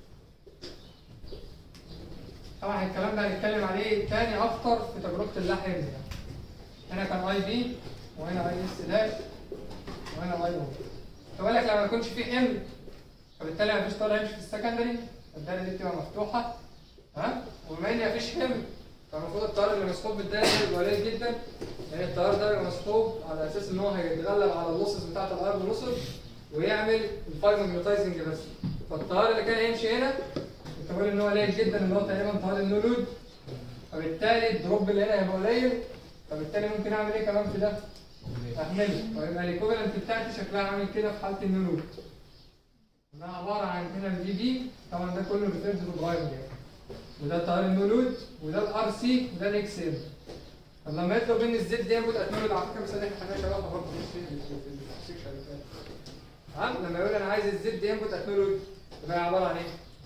طبعا الكلام ده هنتكلم عليه تاني اكتر في تجربه اللحم يعني هنا كان اي بي وهنا اي اس داش وهنا اي او خد بالك لما ما يكونش في حمل فبالتالي مفيش طالع يمشي في السكندري الدايره دي بتبقى مفتوحه ها وبما ان مفيش حمل فالمفروض التيار اللي مسحوب بالدايره ده يبقى قليل جدا لان التيار ده بيبقى مسحوب على اساس ان هو هيتغلب على اللوسز بتاعت الارض لوسز ويعمل الفايبر بس فالتيار اللي كان هيمشي هنا كنت بقول ان هو قليل جدا اللي هو تقريبا تيار النو لود فبالتالي الدروب اللي هنا هيبقى قليل فبالتالي ممكن اعمل ايه كمان في ده؟ احمله فيبقى الايكوفالنت بتاعتي شكلها عامل كده في حاله النو لود ده عباره عن هنا الفي بي طبعا ده كله ريفيرد تو برايمري يعني وده التيار النو لود وده الار سي وده الاكس ام طب لما يطلب مني الزد دي انبوت اتنولد على فكره مثلا احنا شبابها برضه في السكشن اللي فات تمام لما يقول انا عايز الزد دي انبوت اتنولد يبقى عباره عن ايه؟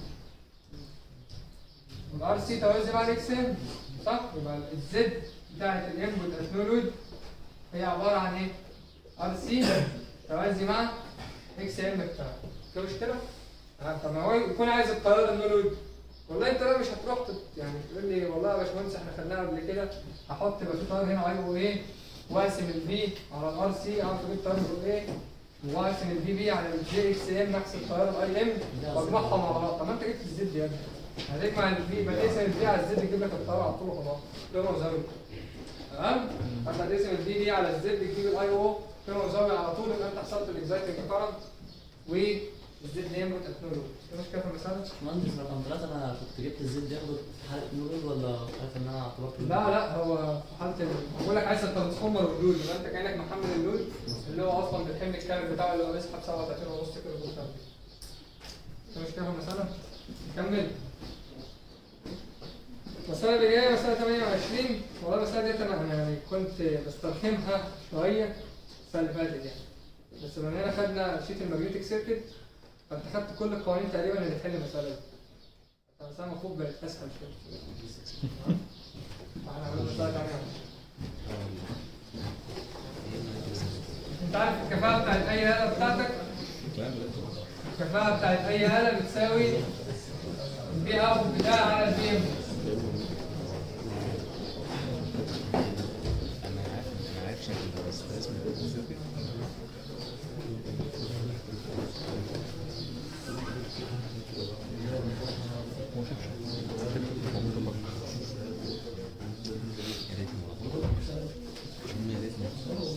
الار سي توازي مع الاكس ام صح؟ يبقى الزد بتاعت الانبوت اتنولد هي عباره عن ايه؟ ار سي توازي مع اكس ام بتاعه كده مش كده؟ آه، طب ما هو يكون عايز التيار النولود والله انت بقى مش هتروح تت- يعني تقول لي والله يا باشمهندس احنا خدناها قبل كده هحط يبقى في تيار هنا اي او ايه واقسم الفي على الار سي اعرف اجيب تيار او ايه واقسم الفي بي على الجي اكس ام نحسب تيار الاي ام واجمعهم مع بعض طب ما انت جبت الزد يا ابني هتجمع الفي يبقى تقسم الفي على الزد تجيب لك التيار على طول وخلاص قيمه وزاويه تمام فانت هتقسم الفي بي على الزد تجيب الاي او قيمه وزاويه على طول يبقى انت حسبت الاكزايتنج كارنت والزد ام وتكنولوجي مش كده في المساله؟ مهندس رقم ثلاثة أنا كنت جبت الزد ياخده في حالة نورود ولا خايف إن أنا اعتبرت لا لا هو في حاله ال- بقول لك عايز الترانسفورمر واللود يبقى انت كانك محمل اللود اللي هو اصلا بالحمل الكامل بتاعه اللي هو بيسحب 37 ونص كيلو فولت مش كده في المساله؟ نكمل المسألة اللي جاية مسألة 28 والله المسألة ديت أنا أنا يعني كنت بسترخمها شوية السنة اللي فاتت يعني بس بما إننا خدنا شيت الماجنتيك سيركت فأنت خدت كل القوانين تقريبا اللي بتحل المسألة دي فالمسألة المفروض بقت أسهل شوية فاحنا هنقول مسألة تانية أنت عارف الكفاءة بتاعت أي آلة بتاعتك؟ الكفاءة بتاعت أي آلة بتساوي البي أوت بتاع على البي إم انا عارف انا عارف شكل ده بس ده اسمه السيركت يا ريتني والله. يا ريتني.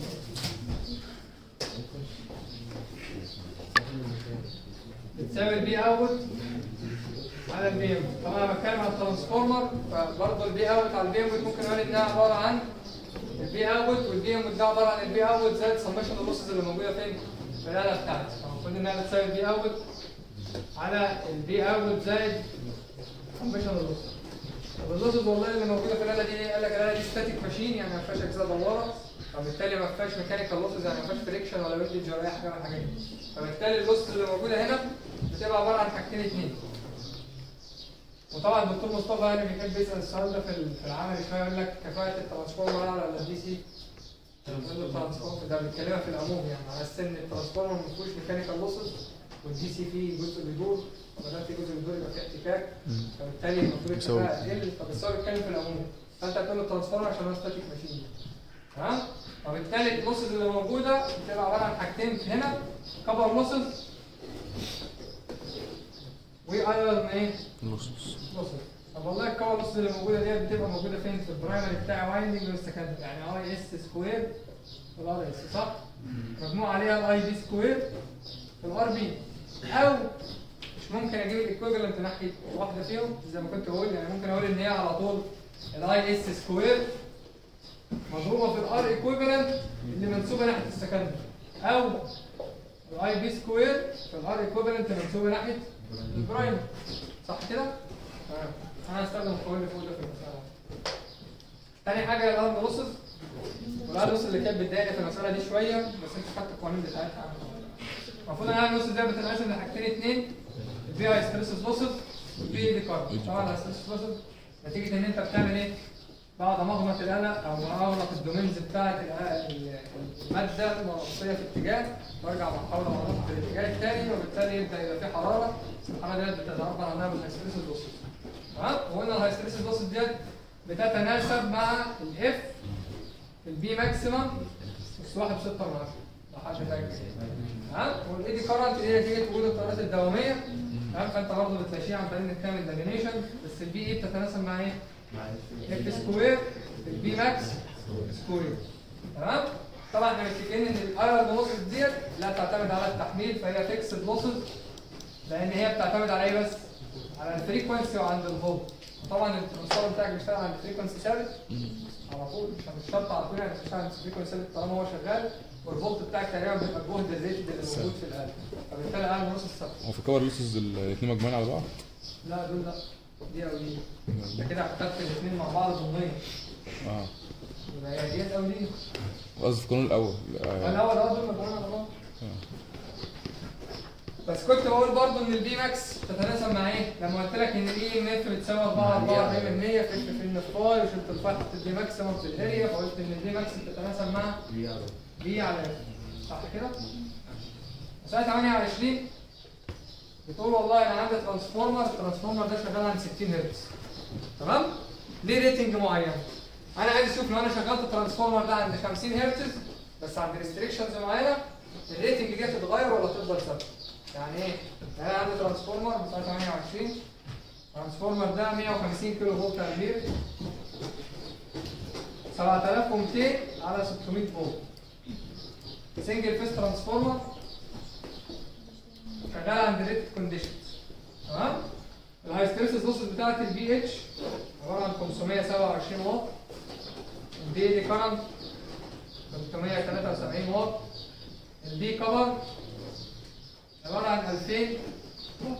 بتساوي البي اوت على البي ام طبعا انا بتكلم عن الترانسفورمر فبرضه البي اوت على البي ام ممكن اقول انها عباره عن البي اوت والبي ام ده عباره عن البي اوت زائد سمشن اللوسز اللي موجوده فين؟ في الاله بتاعتي فالمفروض انها بتساوي البي اوت على البي اوت زائد سمشن اللوسز طب اللوسز والله اللي موجوده في الاله دي ايه؟ قال لك الاله دي ستاتيك ماشين يعني ما فيهاش اجزاء دواره فبالتالي ما فيهاش ميكانيكال لوسز يعني ما فيهاش فريكشن ولا ويندج ولا اي حاجه من الحاجات دي فبالتالي اللوسز اللي موجوده هنا بتبقى عباره عن حاجتين اتنين وطبعا الدكتور مصطفى يعني بيحب يسال السؤال ده في ال- في العمل شويه يقول لك كفاءه الترانسفورمر اعلى ولا الدي سي؟ يقول له الترانسفورمر ده بيتكلمها في العموم يعني على اساس ان الترانسفورمر ما فيهوش ميكانيكال لوسز والدي سي فيه جزء بيدور وما دام في جزء بيدور يبقى فيه احتكاك فبالتالي المفروض بيساوي. الكفاءه تقل فبس هو بيتكلم في العموم فانت هتقول له الترانسفورمر عشان هو ستاتيك ماشين تمام؟ وبالتالي اللوسز اللي موجوده بتبقى عباره عن حاجتين هنا كفر لوسز وايرون ايه؟ نص لوسز طب والله الكور لوسز اللي موجوده ديت بتبقى موجوده فين في البرايمري بتاع وايندنج والسكندري يعني اي اس سكوير في الار اس صح؟ مجموع عليها الاي بي سكوير في الار بي او مش ممكن اجيب الايكويفالنت ناحيه واحده فيهم زي ما كنت بقول يعني ممكن اقول ان هي على طول الاي اس سكوير مضروبه في الار ايكويفالنت اللي منسوبه ناحيه السكندري او الاي بي سكوير في الار ايكويفالنت منسوبه ناحيه البرايمري صح كده؟ تمام انا هستخدم القوانين اللي فوق ده في المساله تاني حاجه الارض لوسز والارض لوسز اللي كانت بتضايقني في المساله دي شويه بس انت خدت القوانين بتاعتها المفروض ان الارض لوسز ده بتنقسم لحاجتين اتنين البي اي ستريسز لوسز والبي اي دي كارب طبعا الستريسز لوسز نتيجه ان انت بتعمل ايه؟ بعد ما اغلق الآلة او ما اغلق الدومينز بتاعت الآلة- المادة المغناطيسية في اتجاه برجع محاولة مغناطيسية في الاتجاه الثاني وبالتالي يبدا يبقى في حرارة الحرارة ديت بتتعبر عنها بالهيستريسيس لوسز تمام وقلنا الهيستريسيس لوسز ديت بتتناسب مع الاف البي ماكسيمم بس واحد بستة من عشرة لو حد فاكر تمام والايدي كارنت هي نتيجة وجود التيارات الدوامية تمام فانت برضه بتمشيها عن طريق انك تعمل دامينيشن بس البي اي بتتناسب مع ايه؟ اف سكوير البي ماكس سكوير تمام طبعا احنا متفقين ان الايرون لوسز ديت لا تعتمد على التحميل فهي فيكسد لوسز لان هي بتعتمد على ايه بس على الفريكونسي وعند الفولت طبعا الترانسفورمر بتاعك بيشتغل عند فريكونسي ثابت على طول مش مش شرط على طول يعني بيشتغل عند فريكونسي ثابت طالما هو شغال والفولت بتاعك تقريبا بيبقى الجهد الريتد اللي موجود في الآلة فبالتالي الايرون لوسز ثابت هو في كور لوسز الاثنين مجموعين على بعض لا دول لا دي او دي انت كده هتحط الاثنين مع بعض ضمنيا اه يبقى يا ديت او دي قصدي في القانون الاول آه، الاول اه دول مجموعين على بعض بس كنت بقول برضو ان البي ماكس تتناسب مع ايه؟ لما قلت لك ان الاي ام اف بتساوي 4 4 في المية في في النفاي وشلت الفاي حطيت البي ماكسيمم في الاريا فقلت ان البي ماكس بتتناسب مع بي على اف صح كده؟ مسألة 28 بتقول والله انا عندي ترانسفورمر الترانسفورمر ده شغال عند 60 هرتز تمام؟ ليه ريتنج معين؟ انا عايز اشوف لو انا شغلت الترانسفورمر ده عند 50 هرتز بس عند ريستريكشنز معينه الريتنج دي هتتغير ولا تفضل ثابته؟ يعني ايه؟ يعني انا عندي ترانسفورمر بتاع 28 ترانسفورمر ده 150 كيلو فولت امبير 7200 على 600 فولت سنجل فيس ترانسفورمر شغال عند ريت كونديشنز تمام؟ الهايستريسيس لوسز بتاعت البي اتش عباره عن 527 واط البي دي كرنت 373 واط البي كفر عباره عن 2000 واط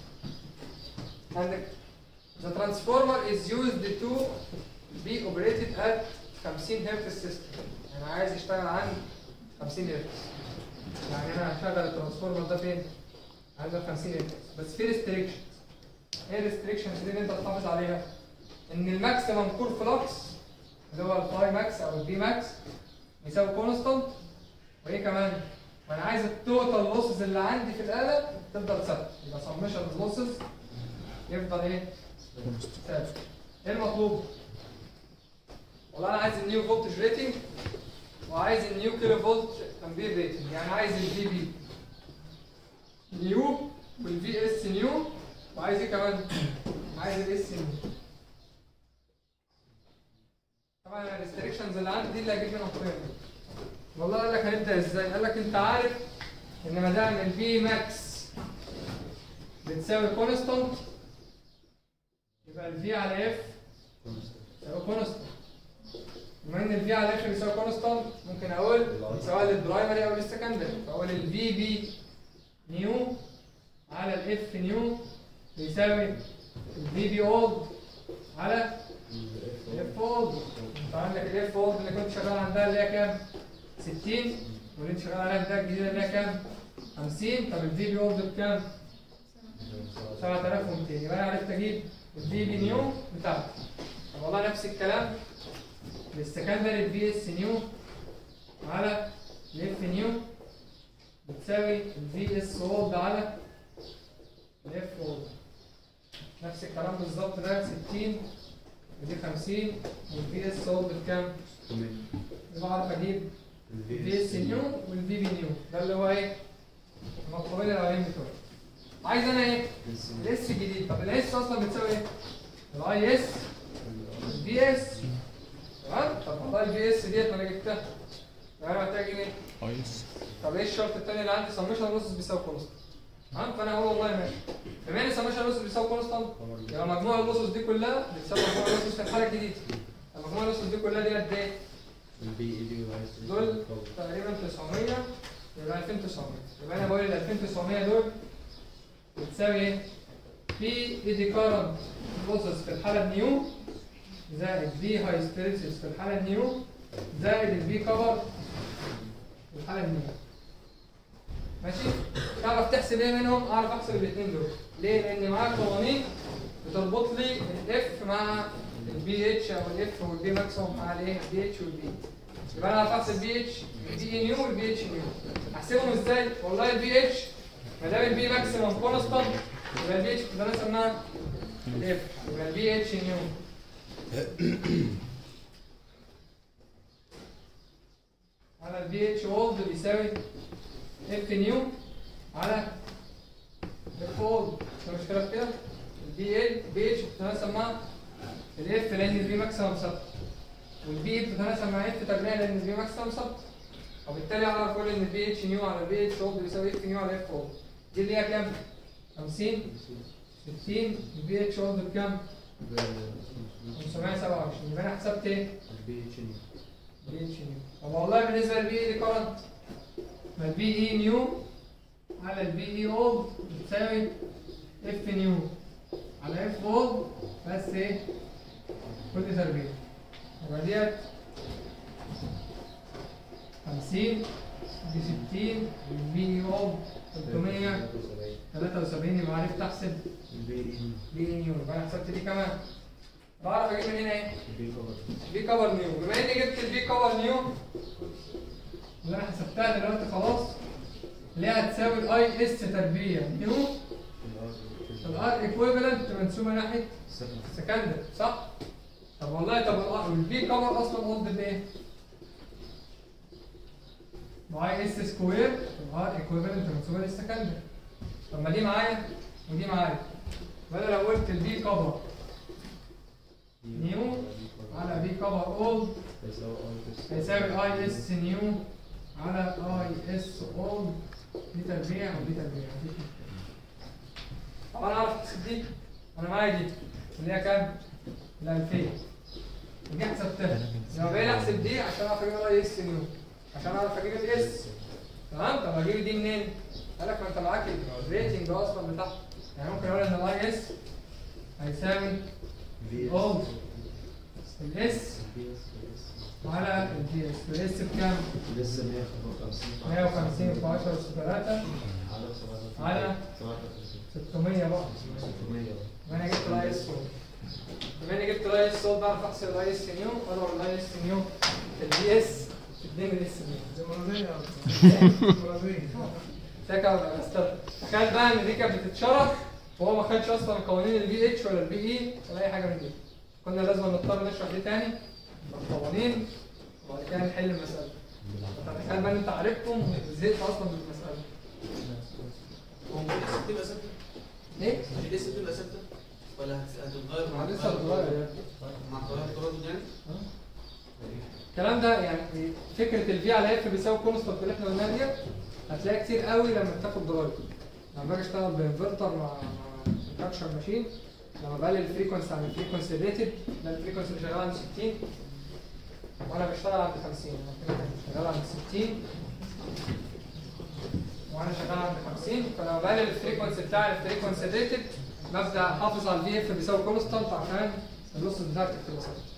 عندك The transformer is used to be operated at 50 هرتز system يعني عايز يشتغل عند 50 هرتز يعني انا هشغل الترانسفورمر ده فين؟ عند 50 هرتز بس في ريستريكشن ايه الريستريكشنز دي اللي انت تحافظ عليها؟ ان الماكسيمم كور فلوكس اللي هو الفاي ماكس او البي ماكس يساوي كونستانت وايه كمان؟ وانا عايز التوتال لوسز اللي عندي في الاله تفضل ثابته يبقى سمشن لوسز يفضل ايه؟ ثابت ايه المطلوب؟ والله انا عايز النيو فولتج ريتنج وعايز النيو كيلو فولت امبير ريتنج يعني عايز الفي بي نيو والفي اس نيو وعايز ايه كمان؟ عايز الاس نيو طبعا الريستريكشنز اللي عندي دي اللي هجيب منها القيم دي. والله قال لك هنبدا ازاي؟ قال لك انت عارف ان ما دام الفي ماكس بتساوي كونستانت يبقى الفي على اف يساوي كونستانت بما ان الفي على اف بيساوي كونستانت ممكن اقول سواء للبرايمري او للسكندري فاقول الفي بي نيو على الاف نيو بيساوي الفي بي اولد على الاف اولد انت عندك الاف اولد اللي كنت شغال عندها اللي هي كام؟ 60 واللي انت شغال عليها البدايه الجديده اللي هي كام؟ 50 طب الفي بي اولد بكام؟ 7200 يبقى انا عرفت اجيب الفي بي نيو بتاعتي طب والله نفس الكلام للسكندري الفي اس نيو على الاف نيو بتساوي الفي اس اولد على الاف اولد نفس الكلام بالظبط ده 60 ودي 50 والفي اس اولد بكام؟ يبقى اعرف اجيب الفي اس نيو والفي بي نيو ده اللي هو ايه؟ المطلوبين الاولين بتوعي عايز انا ايه؟ الاس الجديد طب الاس اصلا بتساوي ايه؟ الاي اس الفي اس تمام؟ طب والله الفي اس ديت ما انا جبتها يبقى انا محتاج ايه؟ كويس طب ايه الشرط الثاني اللي عندي سمشن لوسز بيساوي كونستانت تمام فانا هقول والله ماشي بما ان سمشن لوسز بيساوي كونستانت يبقى مجموع اللوسز دي كلها بتساوي مجموع اللوسز في الحاله الجديده طب مجموع اللوسز دي كلها دي قد ايه؟ دول تقريبا 900 يبقى 2900 يبقى انا بقول ال 2900 دول بتساوي ايه؟ في ايدي كارنت لوسز في الحاله النيو زائد في هايستيريسيس في الحاله النيو زائد الفي كفر في الحاله النيو ماشي تعرف تحسب ايه منهم اعرف احسب الاثنين دول ليه لان معاك قوانين بتربط لي الاف مع البي اتش او الاف والبي ماكسيموم مع الايه البي اتش والبي يبقى انا هعرف احسب بي اتش البي نيو والبي اتش نيو احسبهم ازاي والله البي اتش ما دام البي ماكسيموم كونستانت يبقى البي اتش بتتناسب مع الاف يبقى البي اتش نيو على البي اتش وولد بيساوي اف نيو على اف وولد مش مشكله في كده البي ال بي اتش بتتناسب مع الاف لان البي ماكسيمم ثابت والبي بتتناسب مع اف تربيع لان البي ماكسيمم ثابت وبالتالي اعرف اقول ان البي اتش نيو على البي اتش وولد بيساوي اف نيو على اف وولد دي اللي هي كام؟ 50 60 البي اتش وولد بكام؟ 527 يبقى انا حسبت ايه؟ البي اتش نيو بي اتش نيو طب والله بالنسبه للبي اي كارنت ما البي اي نيو على البي اي اولد بتساوي اف نيو على اف اولد بس ايه كل تربيع يبقى ديت 50 دي 60 البي اي اولد 373 يبقى عرفت احسب البي اي بي اي نيو يبقى انا حسبت دي كمان بعرف اجيب من هنا ايه البي كفر بي كفر نيو بما اني جبت البي كفر نيو اللي انا حسبتها دلوقتي خلاص اللي هي هتساوي الاي اس تربيع نيو الار ايكويفالنت منسوبه ناحيه سكندري صح؟ طب والله طب الار البي كفر اصلا قصد بايه؟ باي اس سكوير الار ايكويفالنت منسوبه للسكندري طب ما دي معايا ودي معايا فانا لو قلت البي كفر نيو على بي كفر اولد هيساوي اي اس نيو على اي اس اولد دي تربيع ودي تربيع مفيش مشكلة. طب انا اعرف احسب دي انا معايا دي اللي هي كام؟ ال 2000 ودي حسبتها لما باجي احسب دي عشان اعرف اجيب الاي اس نيو عشان اعرف اجيب الاس تمام طب اجيب دي منين؟ قال لك ما انت معاك الريتنج اصلا بتاعها يعني ممكن اقول ان الاي اس هيساوي اولد الاس على الدي اس الاس بكام؟ لسه 155 150 في 10 اس 3 على 600 بقى 600 يبقى انا جبت الاي اس بما اني جبت الاي اس بعرف احسب الاي اس نيو اضرب الاي اس نيو في الدي اس في 2 الاس نيو ديمقراطية ديمقراطية فاكر ولا استنى تخيل بقى ان دي كانت بتتشرح وهو ما خدش اصلا قوانين البي اتش ولا البي اي ولا اي حاجه من دي كنا لازم نضطر نشرح دي تاني القوانين وبعد كده نحل المساله تخيل بقى ان انت عارفهم وزهقت اصلا من المساله هو الاس بتبقى ثابته؟ ايه؟ مش الاس بتبقى ثابته؟ ولا هت- هتتغير ما لسه هتتغير يعني. مع قرار التردد يعني؟ الكلام ده يعني فكره الفي على اف بيساوي كونستانت اللي احنا قلناها ديت هتلاقيها كتير قوي لما تاخد ضرايب لما باجي اشتغل بانفرتر مع كابشر ماشين لما بقلل الفريكونسي عن الفريكونسي ريتد ده الفريكونسي اللي شغال عند 60 وانا بشتغل عند 50 انا كده شغال عند 60 وانا شغال عند 50 فلما بقلل الفريكونسي بتاع الفريكونسي ريتد ببدا احافظ على الفي اف بيساوي كونستانت عشان اللوس بتاعتي تبقى ثابته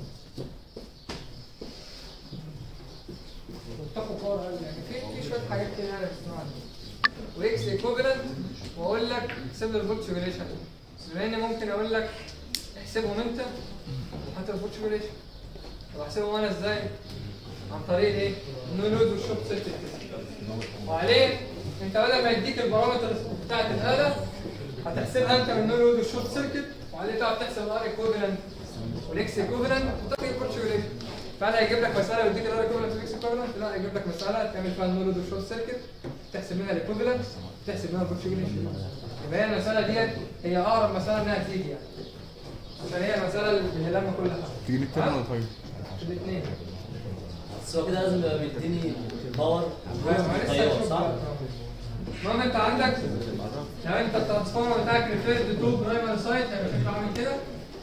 واتقوا باور قوي يعني في في شويه حاجات كده انا بسمعها واكس ايكوفالنت واقول لك احسب لي الفولت سيميوليشن بما اني ممكن اقول لك احسبهم انت وهات الفولت سيميوليشن طب احسبهم انا ازاي؟ عن طريق ايه؟ النو لود والشورت سيركت وعليه انت بدل ما يديك البارامتر بتاعت الاله هتحسبها انت من النو لود والشورت سيركت وعليه تعرف تحسب الار ايكوفالنت والاكس ايكوفالنت وتاخد الفولت سيميوليشن فانا هيجيب لك مساله ويديك الار ايكوفالنت والاكس ايكوفالنت لا هيجيب لك مساله تعمل فيها النو لود والشورت سيركت تحسب منها الايكوفالنت تحسب منها الفولت سيميوليشن يبقى هي المساله ديت هي اقرب مساله انها تيجي يعني عشان هي المساله اللي لما كل حاجه تيجي نتكلم ولا طيب؟ الاثنين بس هو كده لازم يبقى بيديني باور ايوه ما لسه طيب هنشوف صح؟ بقى. المهم انت عندك لو انت الترانسفورمر بتاعك ريفيرد تو برايمري سايت هيبقى شكله عامل كده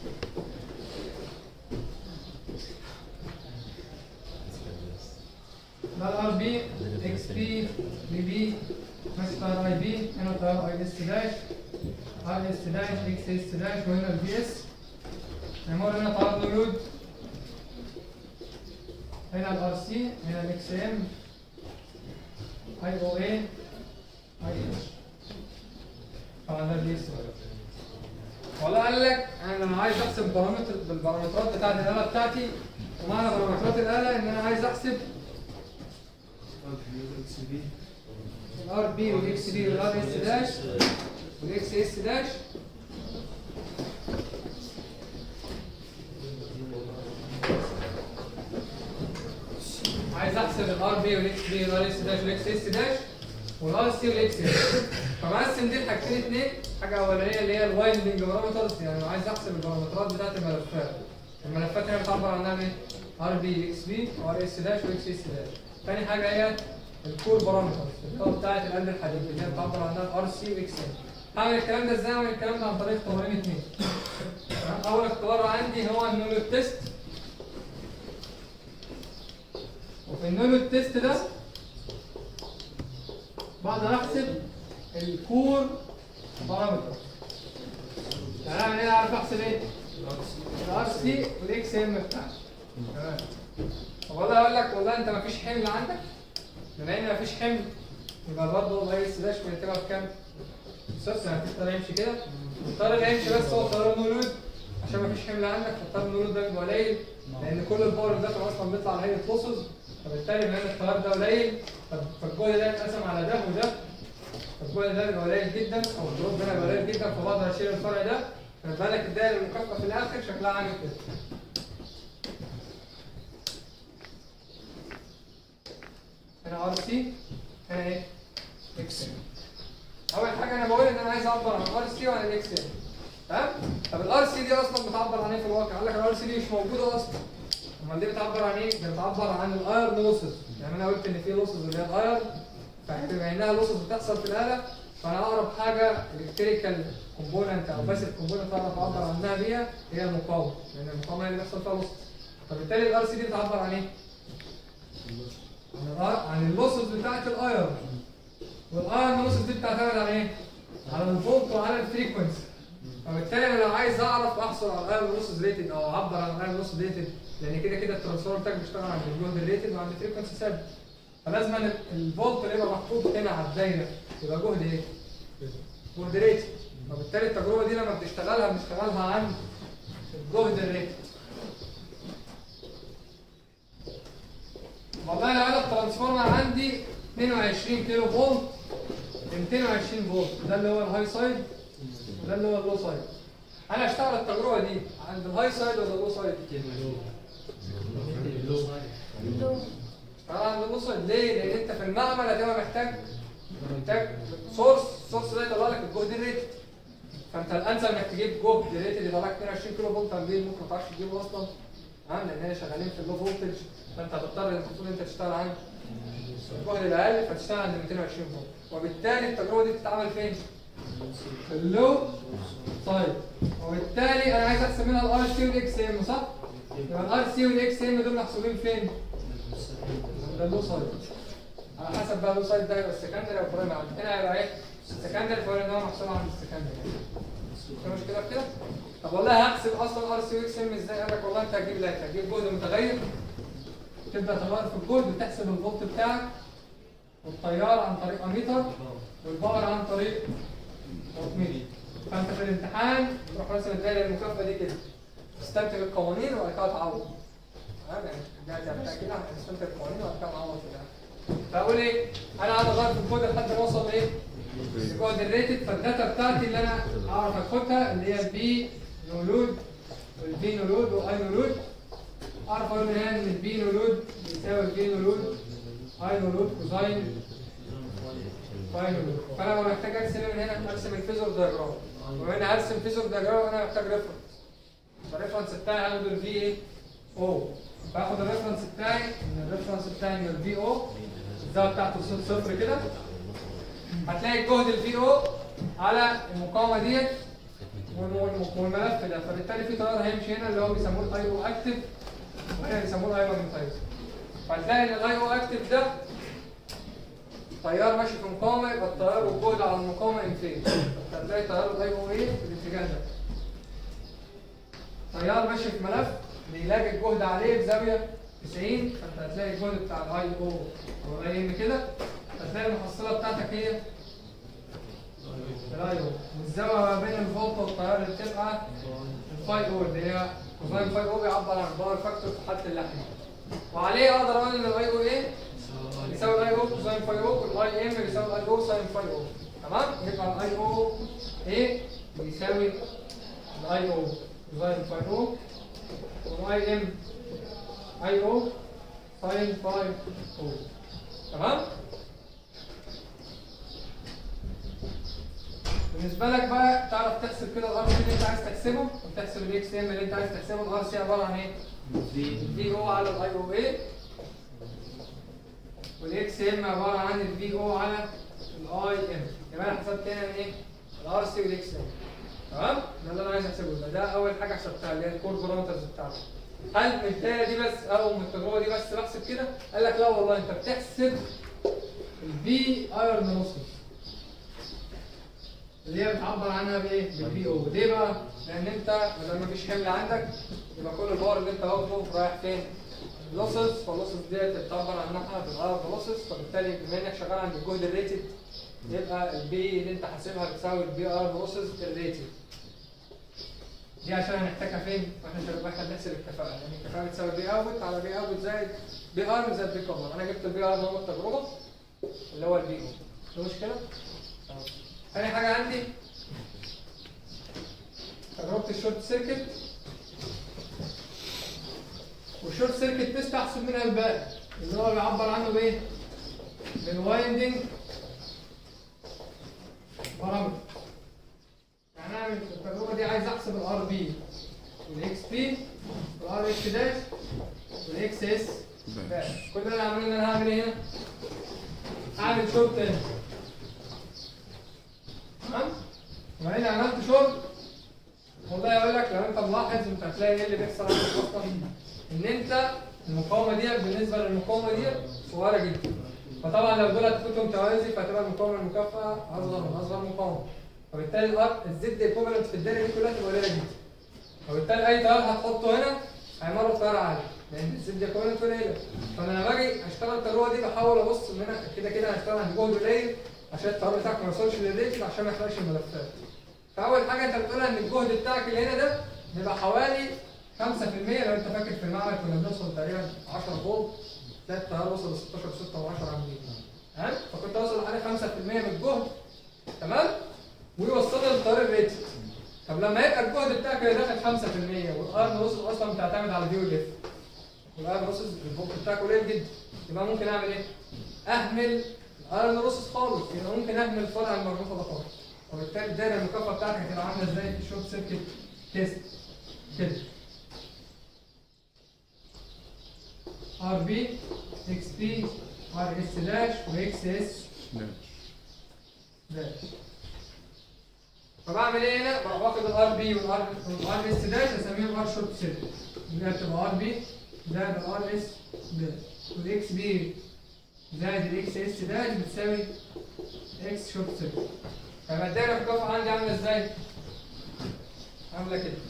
ده الار بي اكس بي بي بي ماشي تاير اي بي هنا تاير اي اس داش ار اس داش اكس اس داش وهنا البي اس نمر هنا تعرض لود هنا الار سي هنا الاكس ام اي او اي اي اس طبعا ده البي اس والله قال لك انا لما عايز احسب بارامتر بالبارامترات بتاعت الاله بتاعتي ومعنى بارامترات الاله ان انا عايز احسب الار بي والاكس بي والار اس داش والاكس اس داش عايز احسب الار بي والاكس بي والار اس داش والاكس اس داش والار سي والاكس اس فمقسم دي لحاجتين اتنين حاجه اولانيه اللي هي الوايندنج بارامترز يعني لو عايز احسب البارامترات بتاعت الملفات الملفات هنا بتعبر عنها ايه؟ ار بي اكس بي وار اس داش واكس اس داش تاني حاجه هي الكور بارامترز القوه بتاعت القلب الحديد اللي هي بتعبر عنها الار سي واكس ام هعمل الكلام ده ازاي؟ هعمل الكلام ده عن طريق اختبارين اتنين اول اختبار عندي هو النولو تيست وفي النولو تيست ده بقدر احسب الكور بارامتر يعني انا هنا اعرف احسب ايه؟ الار سي والاكس ام بتاعتي تمام طب والله اقول لك والله انت مفيش حمل عندك بما ان مفيش حمل يبقى برضه الاي اس داش بتبقى بكام؟ بس يعني الطيار يمشي كده الطيار اللي هيمشي بس هو طيار النولود عشان مفيش حمل عندك فالطيار النولود ده بيبقى قليل لان كل الباور اللي داخل اصلا بيطلع على هيئه لوسز فبالتالي بما ان التيار ده قليل فالجهد ده يتقسم على ده وده فالجهد ده بيبقى قليل جدا او الدروب ده بيبقى قليل جدا فبقدر اشيل الفرع ده فيبقى لك الدايره المكافئه في الاخر شكلها عامل كده هنا ار سي هنا ايه؟ اكس ام اول حاجه انا بقول ان انا عايز اعبر عن الار سي وعن الاكس ام تمام طب الار سي دي اصلا بتعبر عن ايه في الواقع قال لك الار سي دي مش موجوده اصلا امال دي بتعبر عن ايه دي بتعبر عن الايرن لوسز يعني انا قلت ان في لوسز اللي هي الايرن فبما انها لوسز بتحصل في الاله فانا اقرب حاجه الكتريكال كومبوننت او باسيف كومبوننت اعرف اعبر عنها بيها هي المقاومه لان المقاومه هي اللي بيحصل فيها لوسز فبالتالي الار سي دي بتعبر عن ايه؟ عن الار- عن اللوسز بتاعت الايرن والايرن لوسز دي بتعتمد على ايه؟ على الفولت وعلى الفريكونسي فبالتالي انا لو عايز اعرف احصل على الايرن لوسز ريتد او اعبر عن الايرن لوسز ريتد لان كده كده الترانسفورمر بتاعك بيشتغل عند الجهد الريتد وعند الفريكونسي ثابت فلازم أن الفولت اللي يبقى محطوط هنا على الدايره يبقى جهد ايه؟ جهد ريتد فبالتالي التجربه دي لما بتشتغلها بنشتغلها عند الجهد الريتد والله لو انا الترانسفورمر عندي 22 كيلو فولت ب 220 فولت ده اللي هو الهاي سايد وده اللي هو اللو سايد انا اشتغل التجربه دي عند الهاي سايد ولا اللو سايد؟ اشتغل عند اللو سايد ليه؟ لان انت في المعمل هتبقى محتاج محتاج سورس السورس ده يطلع لك الجهد الريتد فانت الانسب انك تجيب جهد ريتد يطلع لك 22 كيلو فولت امبير ممكن ما تعرفش تجيبه اصلا تمام لان احنا شغالين في اللو فولتج فانت هتضطر المفروض انت تشتغل عند الجهد الاقل فتشتغل عند 220 فولت وبالتالي التجربه دي بتتعمل فين؟ في اللو سايد وبالتالي انا عايز احسب منها الار سي والاكس ام صح؟ يبقى الار سي والاكس ام دول محسوبين فين؟ ده اللو سايد على حسب بقى اللو سايد ده يبقى السكندري او برايمري هنا هيبقى ايه؟ السكندري فهو ان هو محسوب عند السكندري في مشكله في كده؟ طب والله هحسب اصلا ار سي واكس ام ازاي؟ قال لك والله انت هتجيب لك هتجيب جهد متغير تبدا تغير في الجهد وتحسب الفولت بتاعك والتيار عن طريق اميتر والباور عن طريق متر فانت في الامتحان تروح راسم الدايره المكافاه دي كده تستنتج القوانين وبعد كده تعوض تمام يعني ده بتاع كده هتستنتج القوانين وبعد كده تعوض في الاخر فاقول ايه انا قاعد اغير في الجهد لحد ما اوصل لايه؟ الجهد الريتد فالداتا بتاعتي اللي انا اعرف اخدها اللي هي البي نولود والبي نولود واي نولود اعرف اقول من هنا ان البي نولود بيساوي البي نولود اي نولود كوزاين فاي نولود فانا لو محتاج ارسم من هنا ارسم الفيزور دياجرام وبما اني هرسم فيزور دياجرام انا محتاج ريفرنس الريفرنس بتاعي هاخد الفي ايه او باخد الريفرنس بتاعي ان الريفرنس بتاعي ان الفي او الزاويه بتاعته صفر صفر كده هتلاقي الجهد الفي او على المقاومه ديت والم- والملف ده فبالتالي في تيار هيمشي هنا اللي هو بيسموه الاي او اكتف وهنا بيسموه الاي ماجنتايز فهتلاقي ان الاي او اكتف ده تيار ماشي في مقاومه يبقى التيار والجهد على المقاومه ان فين هتلاقي تيار الاي او ايه في الاتجاه ده تيار ماشي في ملف بيلاقي الجهد عليه بزاويه 90 فانت هتلاقي الجهد بتاع الاي او والاي ام كده هتلاقي المحصله بتاعتك هي الاي او والزاويه ما بين الفولت والتيار اللي بتبقى الفاي او اللي هي كوزاين فاي او بيعبر عن الباور فاكتور في حاله اللحم وعليه اقدر اقول ان الاي او ايه بيساوي الاي او كوزاين فاي او والاي ام بيساوي الاي او ساين فاي او تمام يبقى الاي او ايه بيساوي الاي او كوزاين فاي او والاي ام اي او ساين فاي او تمام بالنسبه لك بقى تعرف تحسب كده الار سي اللي انت عايز تحسبه وتحسب الاكس ام اللي انت عايز تحسبه الار سي عباره عن ايه؟ الفي او على الاي او اي والاكس ام عباره عن الفي او على الاي ام يبقى انا حسبت هنا ايه؟ الار سي والاكس ام تمام؟ ده اللي انا عايز احسبه يبقى ده اول حاجه حسبتها اللي هي الكور بارامترز بتاعته هل من الدايره دي بس او من التجربه دي بس بحسب كده؟ قال لك لا والله انت بتحسب الفي ايرن لوسز اللي هي بتعبر عنها بايه؟ بالبي او، ليه بقى؟ لان انت لما مفيش حمل عندك يبقى كل الباور اللي انت واخده رايح فين؟ اللوسز فاللوسز ديت بتعبر عنها بالار لوسز فبالتالي بما انك شغال عند الجهد الريتد يبقى البي اللي انت حاسبها بتساوي البي ار لوسز الريتد. دي عشان هنحتاجها فين؟ واحنا شباب احنا بنحسب الكفاءه، يعني الكفاءه بتساوي بي اوت على بي اوت زائد بي ار زائد بي كومر، انا جبت البي ار اللي هو التجربه اللي هو البي او. مش مشكله؟ تمام. تاني حاجة عندي تجربة الشورت سيركت والشورت سيركت تيست احسب منها الباقي اللي هو بيعبر عنه بايه؟ بالوايندنج بارامتر يعني انا من التجربة دي عايز احسب الار بي والاكس بي والار اكس داش والاكس اس داش كل اللي انا هعمله ان انا هعمل ايه هنا؟ هعمل شورت هنا تمام؟ وبعدين اللي عملت شغل والله يقول لك لو انت ملاحظ انت هتلاقي ايه اللي بيحصل عندك اصلا ان انت المقاومه دي بالنسبه للمقاومه دي صغيره جدا فطبعا لو دول كنتم توازي فهتبقى المقاومه المكافئه اصغر من اصغر مقاومه فبالتالي الار الزد ايكوفالنت في الدايره دي كلها تبقى قليله جدا فبالتالي اي تيار هتحطه هنا هيمر تيار عالي لان الزد ايكوفالنت قليله فانا لما باجي اشتغل التجربه دي بحاول ابص ان انا كده كده هشتغل عند جهد قليل عشان التيار بتاعك ما يوصلش للريتد عشان ما يحرقش الملفات. فاول حاجه انت بتقولها ان الجهد بتاعك اللي هنا ده بيبقى حوالي 5% لو انت فاكر في المعمل كنا بنوصل تقريبا 10 فولت تلاقي التيار وصل ل 16 6 و10 عاملين تمام فكنت اوصل لحوالي 5% من الجهد تمام ويوصلنا للتيار الريتد طب لما يبقى الجهد بتاعك اللي داخل 5% والار وصل اصلا بتعتمد على دي والاف والار وصل الفولت بتاعك قليل جدا يبقى ممكن اعمل ايه؟ اهمل انا نرصص خالص يبقى ممكن اهمل الفرع المربوطه ده خالص وبالتالي الدايره المكافاه بتاعتك هتبقى عامله ازاي في الشورت سيركت تيست كده ار بي اكس بي ار اس داش واكس اس داش فبعمل ايه هنا؟ بروح واخد الار بي والار والار اس داش اسميهم ار شورت سيركت اللي هي بتبقى ار بي زائد الار اس داش والاكس بي زائد الاكس اس داش بتساوي اكس شورت سيركت فيبقى الدايره المكافاه عندي عامله ازاي؟ عامله كده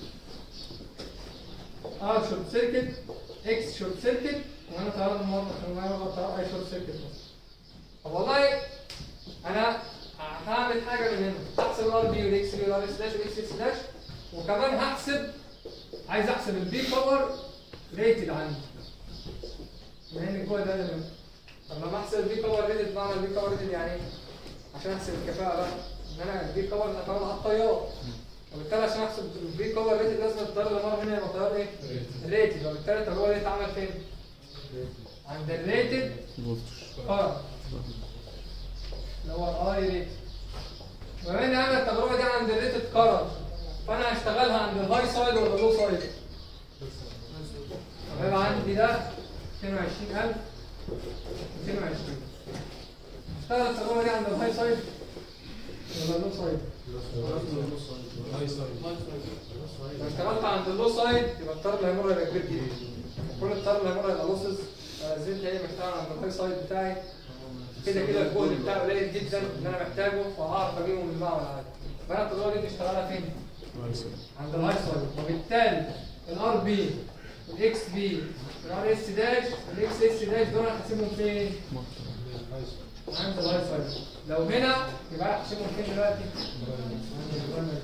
ار شورت سيركت اكس شورت سيركت وانا طيران الموضوع وانا طيران اي شورت سيركت بس طب والله انا هعمل حاجه من هنا هحسب الار بي والاكس بي والار اس داش والاكس اس داش وكمان هحسب عايز احسب البي باور ريتد عندي لان الجوه ده اللي طب لما احسب البي باور ريتد معنى البي باور ريتد يعني ايه؟ عشان احسب الكفاءه بقى ان انا البي باور هتعمل على التيار وبالتالي عشان احسب البي باور ريتد لازم التيار اللي مر هنا يبقى تيار ايه؟ ريتد وبالتالي التجربه دي اتعمل فين؟ عند الريتد اه اللي هو الاي ريتد بما اني عامل التجربه دي عند الريتد كارنت فانا هشتغلها عند الهاي سايد ولا اللو سايد؟ هيبقى عندي ده 22000 220 اشتغل التجربه دي عند الهاي سايد ولا اللو سايد؟ لو اشتغلت عند اللو سايد يبقى التيار اللي هيمر هيبقى كبير جدا كل التيار اللي هيمر هيبقى لوسز زد هي بشتغل عند الهاي سايد بتاعي كده كده الجهد بتاعه قليل جدا اللي انا محتاجه فهعرف اجيبه من المعمل عادي فانا التجربه دي بشتغلها فين؟ عند الهاي سايد وبالتالي الار بي والاكس بي والار اس داش والاكس اس داش دول انا هحسبهم فين؟ عند الهاي سايد لو هنا يبقى انا هحسبهم فين دلوقتي؟ عند البرايمري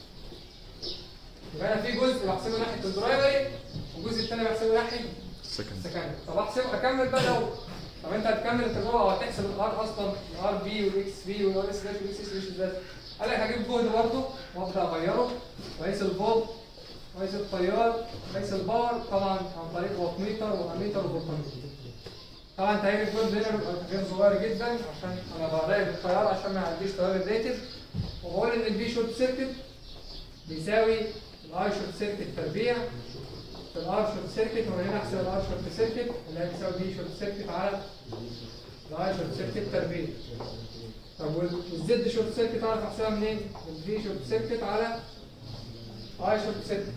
يبقى انا في جزء بحسبه ناحيه البرايمري والجزء الثاني بحسبه ناحيه سكند السكندري طب احسب اكمل بقى لو طب انت هتكمل التجربه وهتحسب الار اصلا الار بي والاكس بي والار اس داش والاكس اس داش ازاي؟ قال لك هجيب جهد برضه وابدا اغيره واقيس الفولت واقيس التيار واقيس الباور طبعا عن طريق وات ميتر واميتر وفولتميتر طبعا تغيير الجهد هنا بيبقى تغيير صغير جدا عشان انا براقب التيار عشان ما يعديش تيار الريتد وبقول ان البي شورت سيركت بيساوي الاي شورت سيركت تربيع في الار شورت سيركت وهنا احسب الار شورت سيركت اللي هي بتساوي بي شورت سيركت على الاي شورت سيركت تربيع طب وال- والزد شورت سيركت اعرف احسبها منين؟ البي شورت سيركت على اي شورت سيركت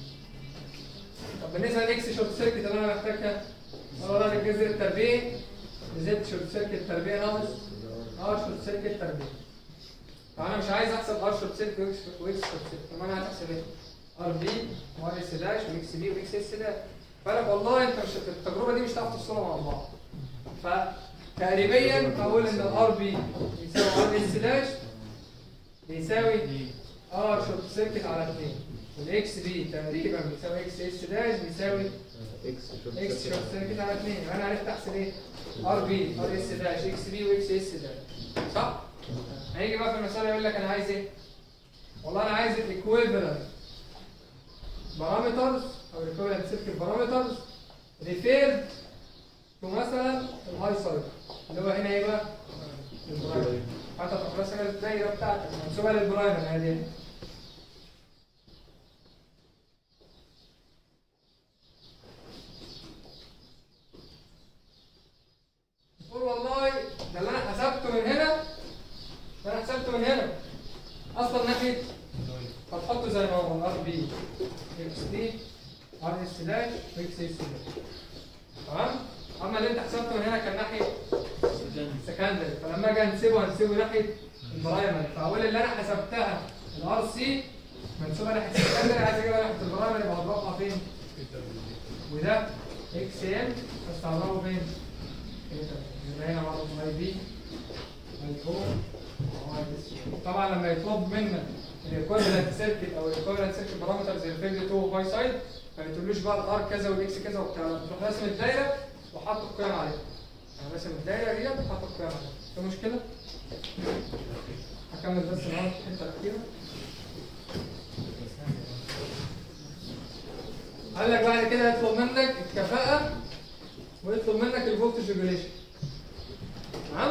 طب بالنسبه للاكس شورت سيركت اللي انا محتاجها اقول انا الجذر التربيع زد شورت سيركت تربيع ناقص ار شورت سيركت تربيع فانا مش عايز احسب ار شورت سيركت واكس واكس شورت سيركت طب انا عايز احسب ايه؟ ار بي وار اس داش واكس بي واكس اس داش فانا والله انت مش التجربه دي مش هتعرف تفصلها مع بعض فتقريبا اقول ان الار بي بيساوي ار اس داش بيساوي ار شورت سيركت على 2 والاكس بي تقريبا بيساوي اكس اس داش بيساوي اكس شورت سيركت على 2 يبقى انا عرفت احسب ايه؟ ار بي ار اس داش اكس بي واكس اس داش صح؟ هيجي بقى في المساله يقول لك انا عايز ايه؟ والله انا عايز الايكويفالنت بارامترز او الايكويفالنت سيركت بارامترز ريفيرد تو مثلا الهاي سايد اللي هو هنا ايه بقى؟ البرايمري حتى تروح راسم الدايره بتاعتك منسوبه للبرايمري هذه تقول والله ده اللي انا حسبته من هنا ده انا حسبته من هنا اصلا ناحيه هتحطه زي ما هو ار بي اكس دي ار اس داش واكس اس داش تمام اما اللي انت حسبته من هنا كان ناحيه سكندري فلما اجي انسبه هنسبه ناحيه البرايمري فاقول اللي انا حسبتها الار سي منسوبه ناحيه السكندري عايز اجيبها ناحيه البرايمري يبقى هضربها فين؟ وده اكس ام بس هضربه فين؟ يبقى هنا برضه اي بي اي او واي اس طبعا لما يطلب منك الايكويفالنت سيركت او الايكويفالنت سيركت بارامترز الفيلد 2 وهاي سايد ما يقولوش بقى الار كذا والاكس كذا وبتاع لا، تروح راسم الدايره وحاطط القيم عليها يعني راسم الدايره ديت وحاطط القيم عليها في مشكله؟ هكمل بس النهارده الحته الاخيره قال لك بعد كده يطلب منك الكفاءه ويطلب منك الفولتج ريجوليشن تمام؟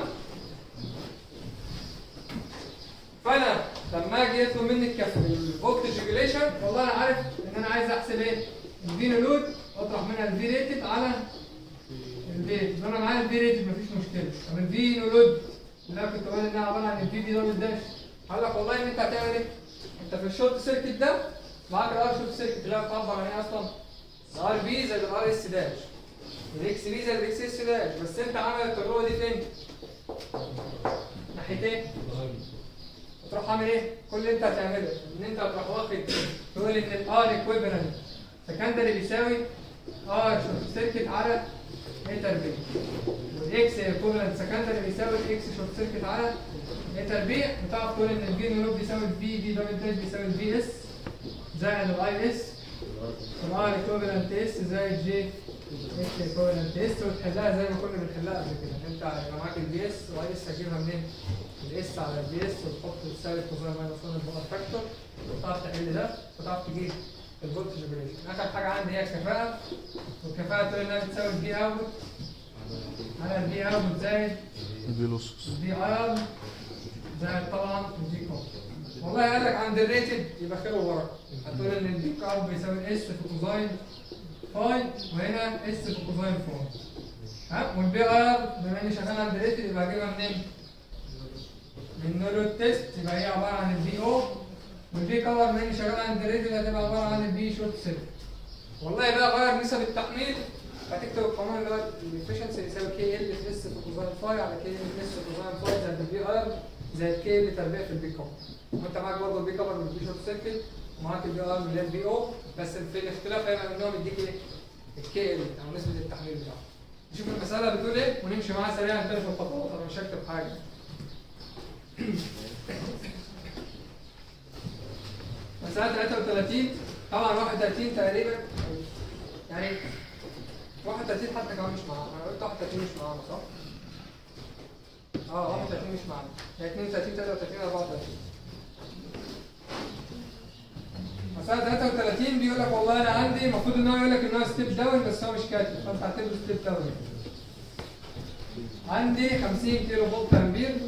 فانا لما اجي يطلب مني الكف الفولتج ريجوليشن والله انا عارف ان انا عايز احسب ايه؟ الفي لود واطرح منها الفي ريتد على الفي انا معايا الفي ريتد مفيش مشكله طب الفي لود اللي انا كنت بقول انها عباره عن الفي دي دبل داش قال لك والله ان انت هتعمل ايه؟ انت في الشورت سيركت ده معاك الار شورت سيركت اللي هي بتعبر عن ايه اصلا؟ الار بي زائد الار اس داش الاكس بي زائد الاكس اس داش بس انت عامل التجربه دي فين؟ ناحيه ايه؟ تروح عامل ايه؟ كل اللي انت هتعمله ان انت هتروح واخد تقول ان الار ايكويفالنت سكندري بيساوي ار شورت سيركت على ايه تربيع والاكس ايكويفالنت سكندري بيساوي الاكس شورت سيركت على ايه تربيع بتعرف تقول ان الفي نولوب بيساوي الفي في دبل داش بيساوي الفي اس زائد الاي اس الار ايكويفالنت اس زائد جي اكس ايكويفالنت اس وتحلها زي ما كنا بنحلها قبل كده انت يبقى معاك الفي اس واي اس هتجيبها منين؟ الاس على البي اس وتحط السالب كوزين ماينس 1 الباور فاكتور وتعرف تحل ده وتعرف تجيب الفولتج ريجوليشن اخر حاجه عندي هي الكفاءه والكفاءه تقول انها بتساوي البي اوت على البي اوت زائد فيلوسوس البي ار زائد طبعا البي كوم والله قال لك عند الريتد يبقى خير وبركه هتقول ان البي كوم بيساوي اس في كوزين فاي وهنا اس في كوزين فاي ها والبي ار بما اني شغال عند الريتد يبقى هجيبها منين؟ من نولو تيست يبقى هي عباره عن البي او والبي كفر من شغال عند الريتد هتبقى عباره عن البي شورت سيركت والله بقى غير نسب التحميل هتكتب القانون اللي هو الافشنسي يساوي كي ال في اس في كوزاين فاي على كي ال في اس في كوزاين فاي زائد البي ار زائد كي ال تربيع في البي كوم وانت معاك برضه البي كوم من البي شورت سيركل ومعاك البي ار من البي او بس في الاختلاف هيبقى انهم يديك ايه؟ الكي ال او نسبه التحميل بتاعه نشوف المساله بتقول ايه ونمشي معاها سريعا كده في الخطوات انا مش هكتب حاجه مسألة 33 طبعا 31 تقريبا يعني 31 حتى كمان مش معانا انا قلت 31 مش معانا صح؟ اه 31 مش معانا يعني 32 33 34 مسألة 33 بيقول لك والله انا عندي المفروض ان هو يقول لك ان هو ستيب داون بس هو مش كاتب فانت هتعتبره ستيب داون عندي 50 كيلو فولت امبير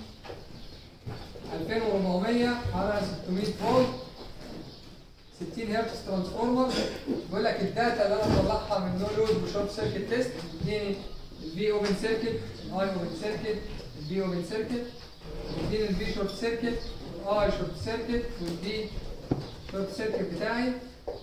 2400 على 600 فولت 60 هرتز ترانسفورمر بيقول لك الداتا اللي انا بطلعها من نو لود وشورت سيركت تيست بيديني الفي اوبن سيركت الاي اوبن سيركت البي اوبن سيركت بيديني الفي شورت سيركت والاي شورت سيركت والدي شورت سيركت بتاعي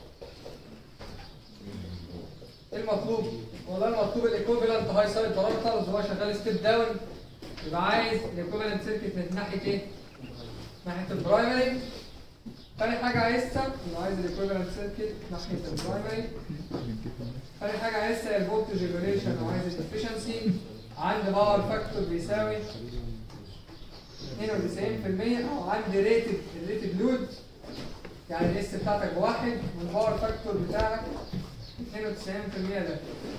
ايه المطلوب؟ والله المطلوب الايكوفالنت هاي سايد بارامترز هو شغال ستيب داون يبقى عايز الايكوفالنت سيركت من ناحيه ايه؟ ناحيه البرايمري تاني حاجة عايزها يبقى عايز الايكوفالنت سيركت ناحية البرايمري تاني حاجة عايزها الفولتج ريجوليشن او عايز الافشنسي عندي باور فاكتور بيساوي 92% او عندي ريتد الريتد لود يعني الاس بتاعتك بواحد والباور فاكتور بتاعك 92% ده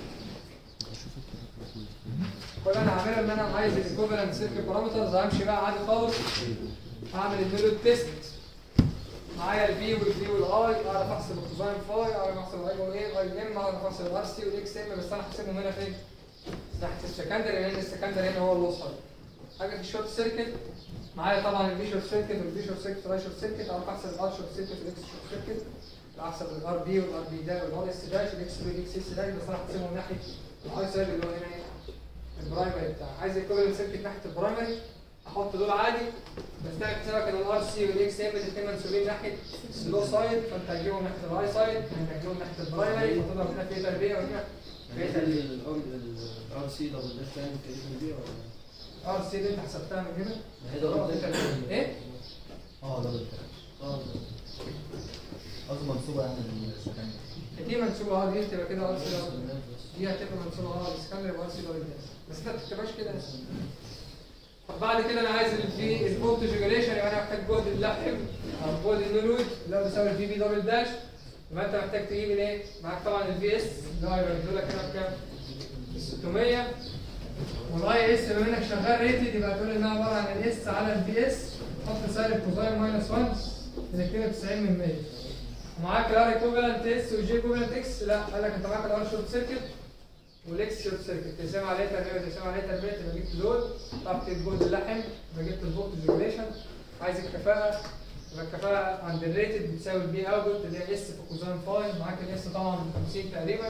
كل اللي انا هعمله ان انا عايز الايكوفالنت سيركت بارامترز همشي بقى عادي خالص هعمل النولود تيست معايا البي والبي والاي اعرف احسب الكوزاين فاي اعرف احسب الاي او اي اي ام اعرف احسب الار سي والاكس ام بس انا هحسبهم هنا فين؟ تحت السكندري لان السكندري هنا هو الوسط حاجه في الشورت سيركت معايا طبعا البي شورت سيركت والبي شورت سيركت والاي شورت سيركت اعرف احسب الار شورت سيركت والاكس شورت سيركت احسب الار بي والار بي ده والار اس داش والاكس بي والاكس اس داش بس انا هحسبهم من ناحيه الاي سايد اللي هو هنا ايه؟ البرايمري بتاعي عايز ايكوفالنت سيركت ناحيه البرايمري احط دول عادي بس تعمل حسابك ان الار سي والاكس ام الاثنين منسوبين ناحيه اللو سايد فانت هتجيبهم ناحيه الهاي سايد انت هتجيبهم ناحيه البرايمري فتضرب هنا في تربيه وهنا في تربيه الار سي دبل داش تاني في ال بي ولا ار سي دي انت حسبتها من هنا هي دبل داش ايه؟ اه دبل اه قصدي منصوبه يعني السكندري دي منسوبه اه دي تبقى كده ار سي دي هتبقى منسوبه اه الاسكندري يبقى ار سي دبل داش بس انت ما بتكتبهاش كده طب بعد كده انا عايز الفي الفولتج ريجوليشن يبقى انا محتاج جهد اللحم او جهد النولود اللي هو بيساوي الفي بي دبل داش يبقى انت محتاج تجيب الايه؟ معاك طبعا الفي اس اللي هو هيبقى يديله لك هنا بكام؟ 600 والاي اس بما انك شغال ريتد يبقى تقول انها عباره عن الاس على الفي اس حط سالب كوزاين ماينس 1 بنكتبها 90 من 100 ومعاك الار ايكوفالنت اس والجي ايكوفالنت اكس لا قال لك انت معاك الار شورت سيركت والاكس شورت سيركت تقسم عليه تربيه وتقسم عليه تربيه تبقى جبت لود طب جهد اللحم يبقى جبت الفولتج ريجوليشن عايز الكفاءه يبقى الكفاءه عند الريتد بتساوي البي اوتبوت اللي هي اس في كوزاين فاي معاك الاس طبعا ب 50 تقريبا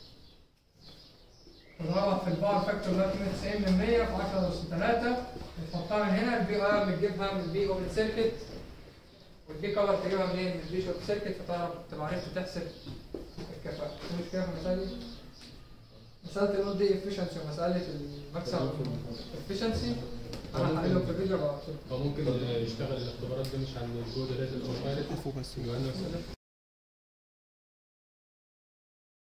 تضربها في الباور فاكتور اللي هو 92 من 100 في 10 اس 3 وتحطها من هنا البي ار بتجيبها من البي اوبن سيركت والبي كفر تجيبها منين؟ من البي شورت سيركت فتعرف تبقى عرفت تحسب الكفاءه في مشكله في المسائل دي؟ مسألة النود دي efficiency ومسألة المكسب efficiency أنا هحلهم في الفيديو بعد فممكن يشتغل الاختبارات دي مش عن الجهد الريتد او الفايرت فوق بس يبقى لنا مسألة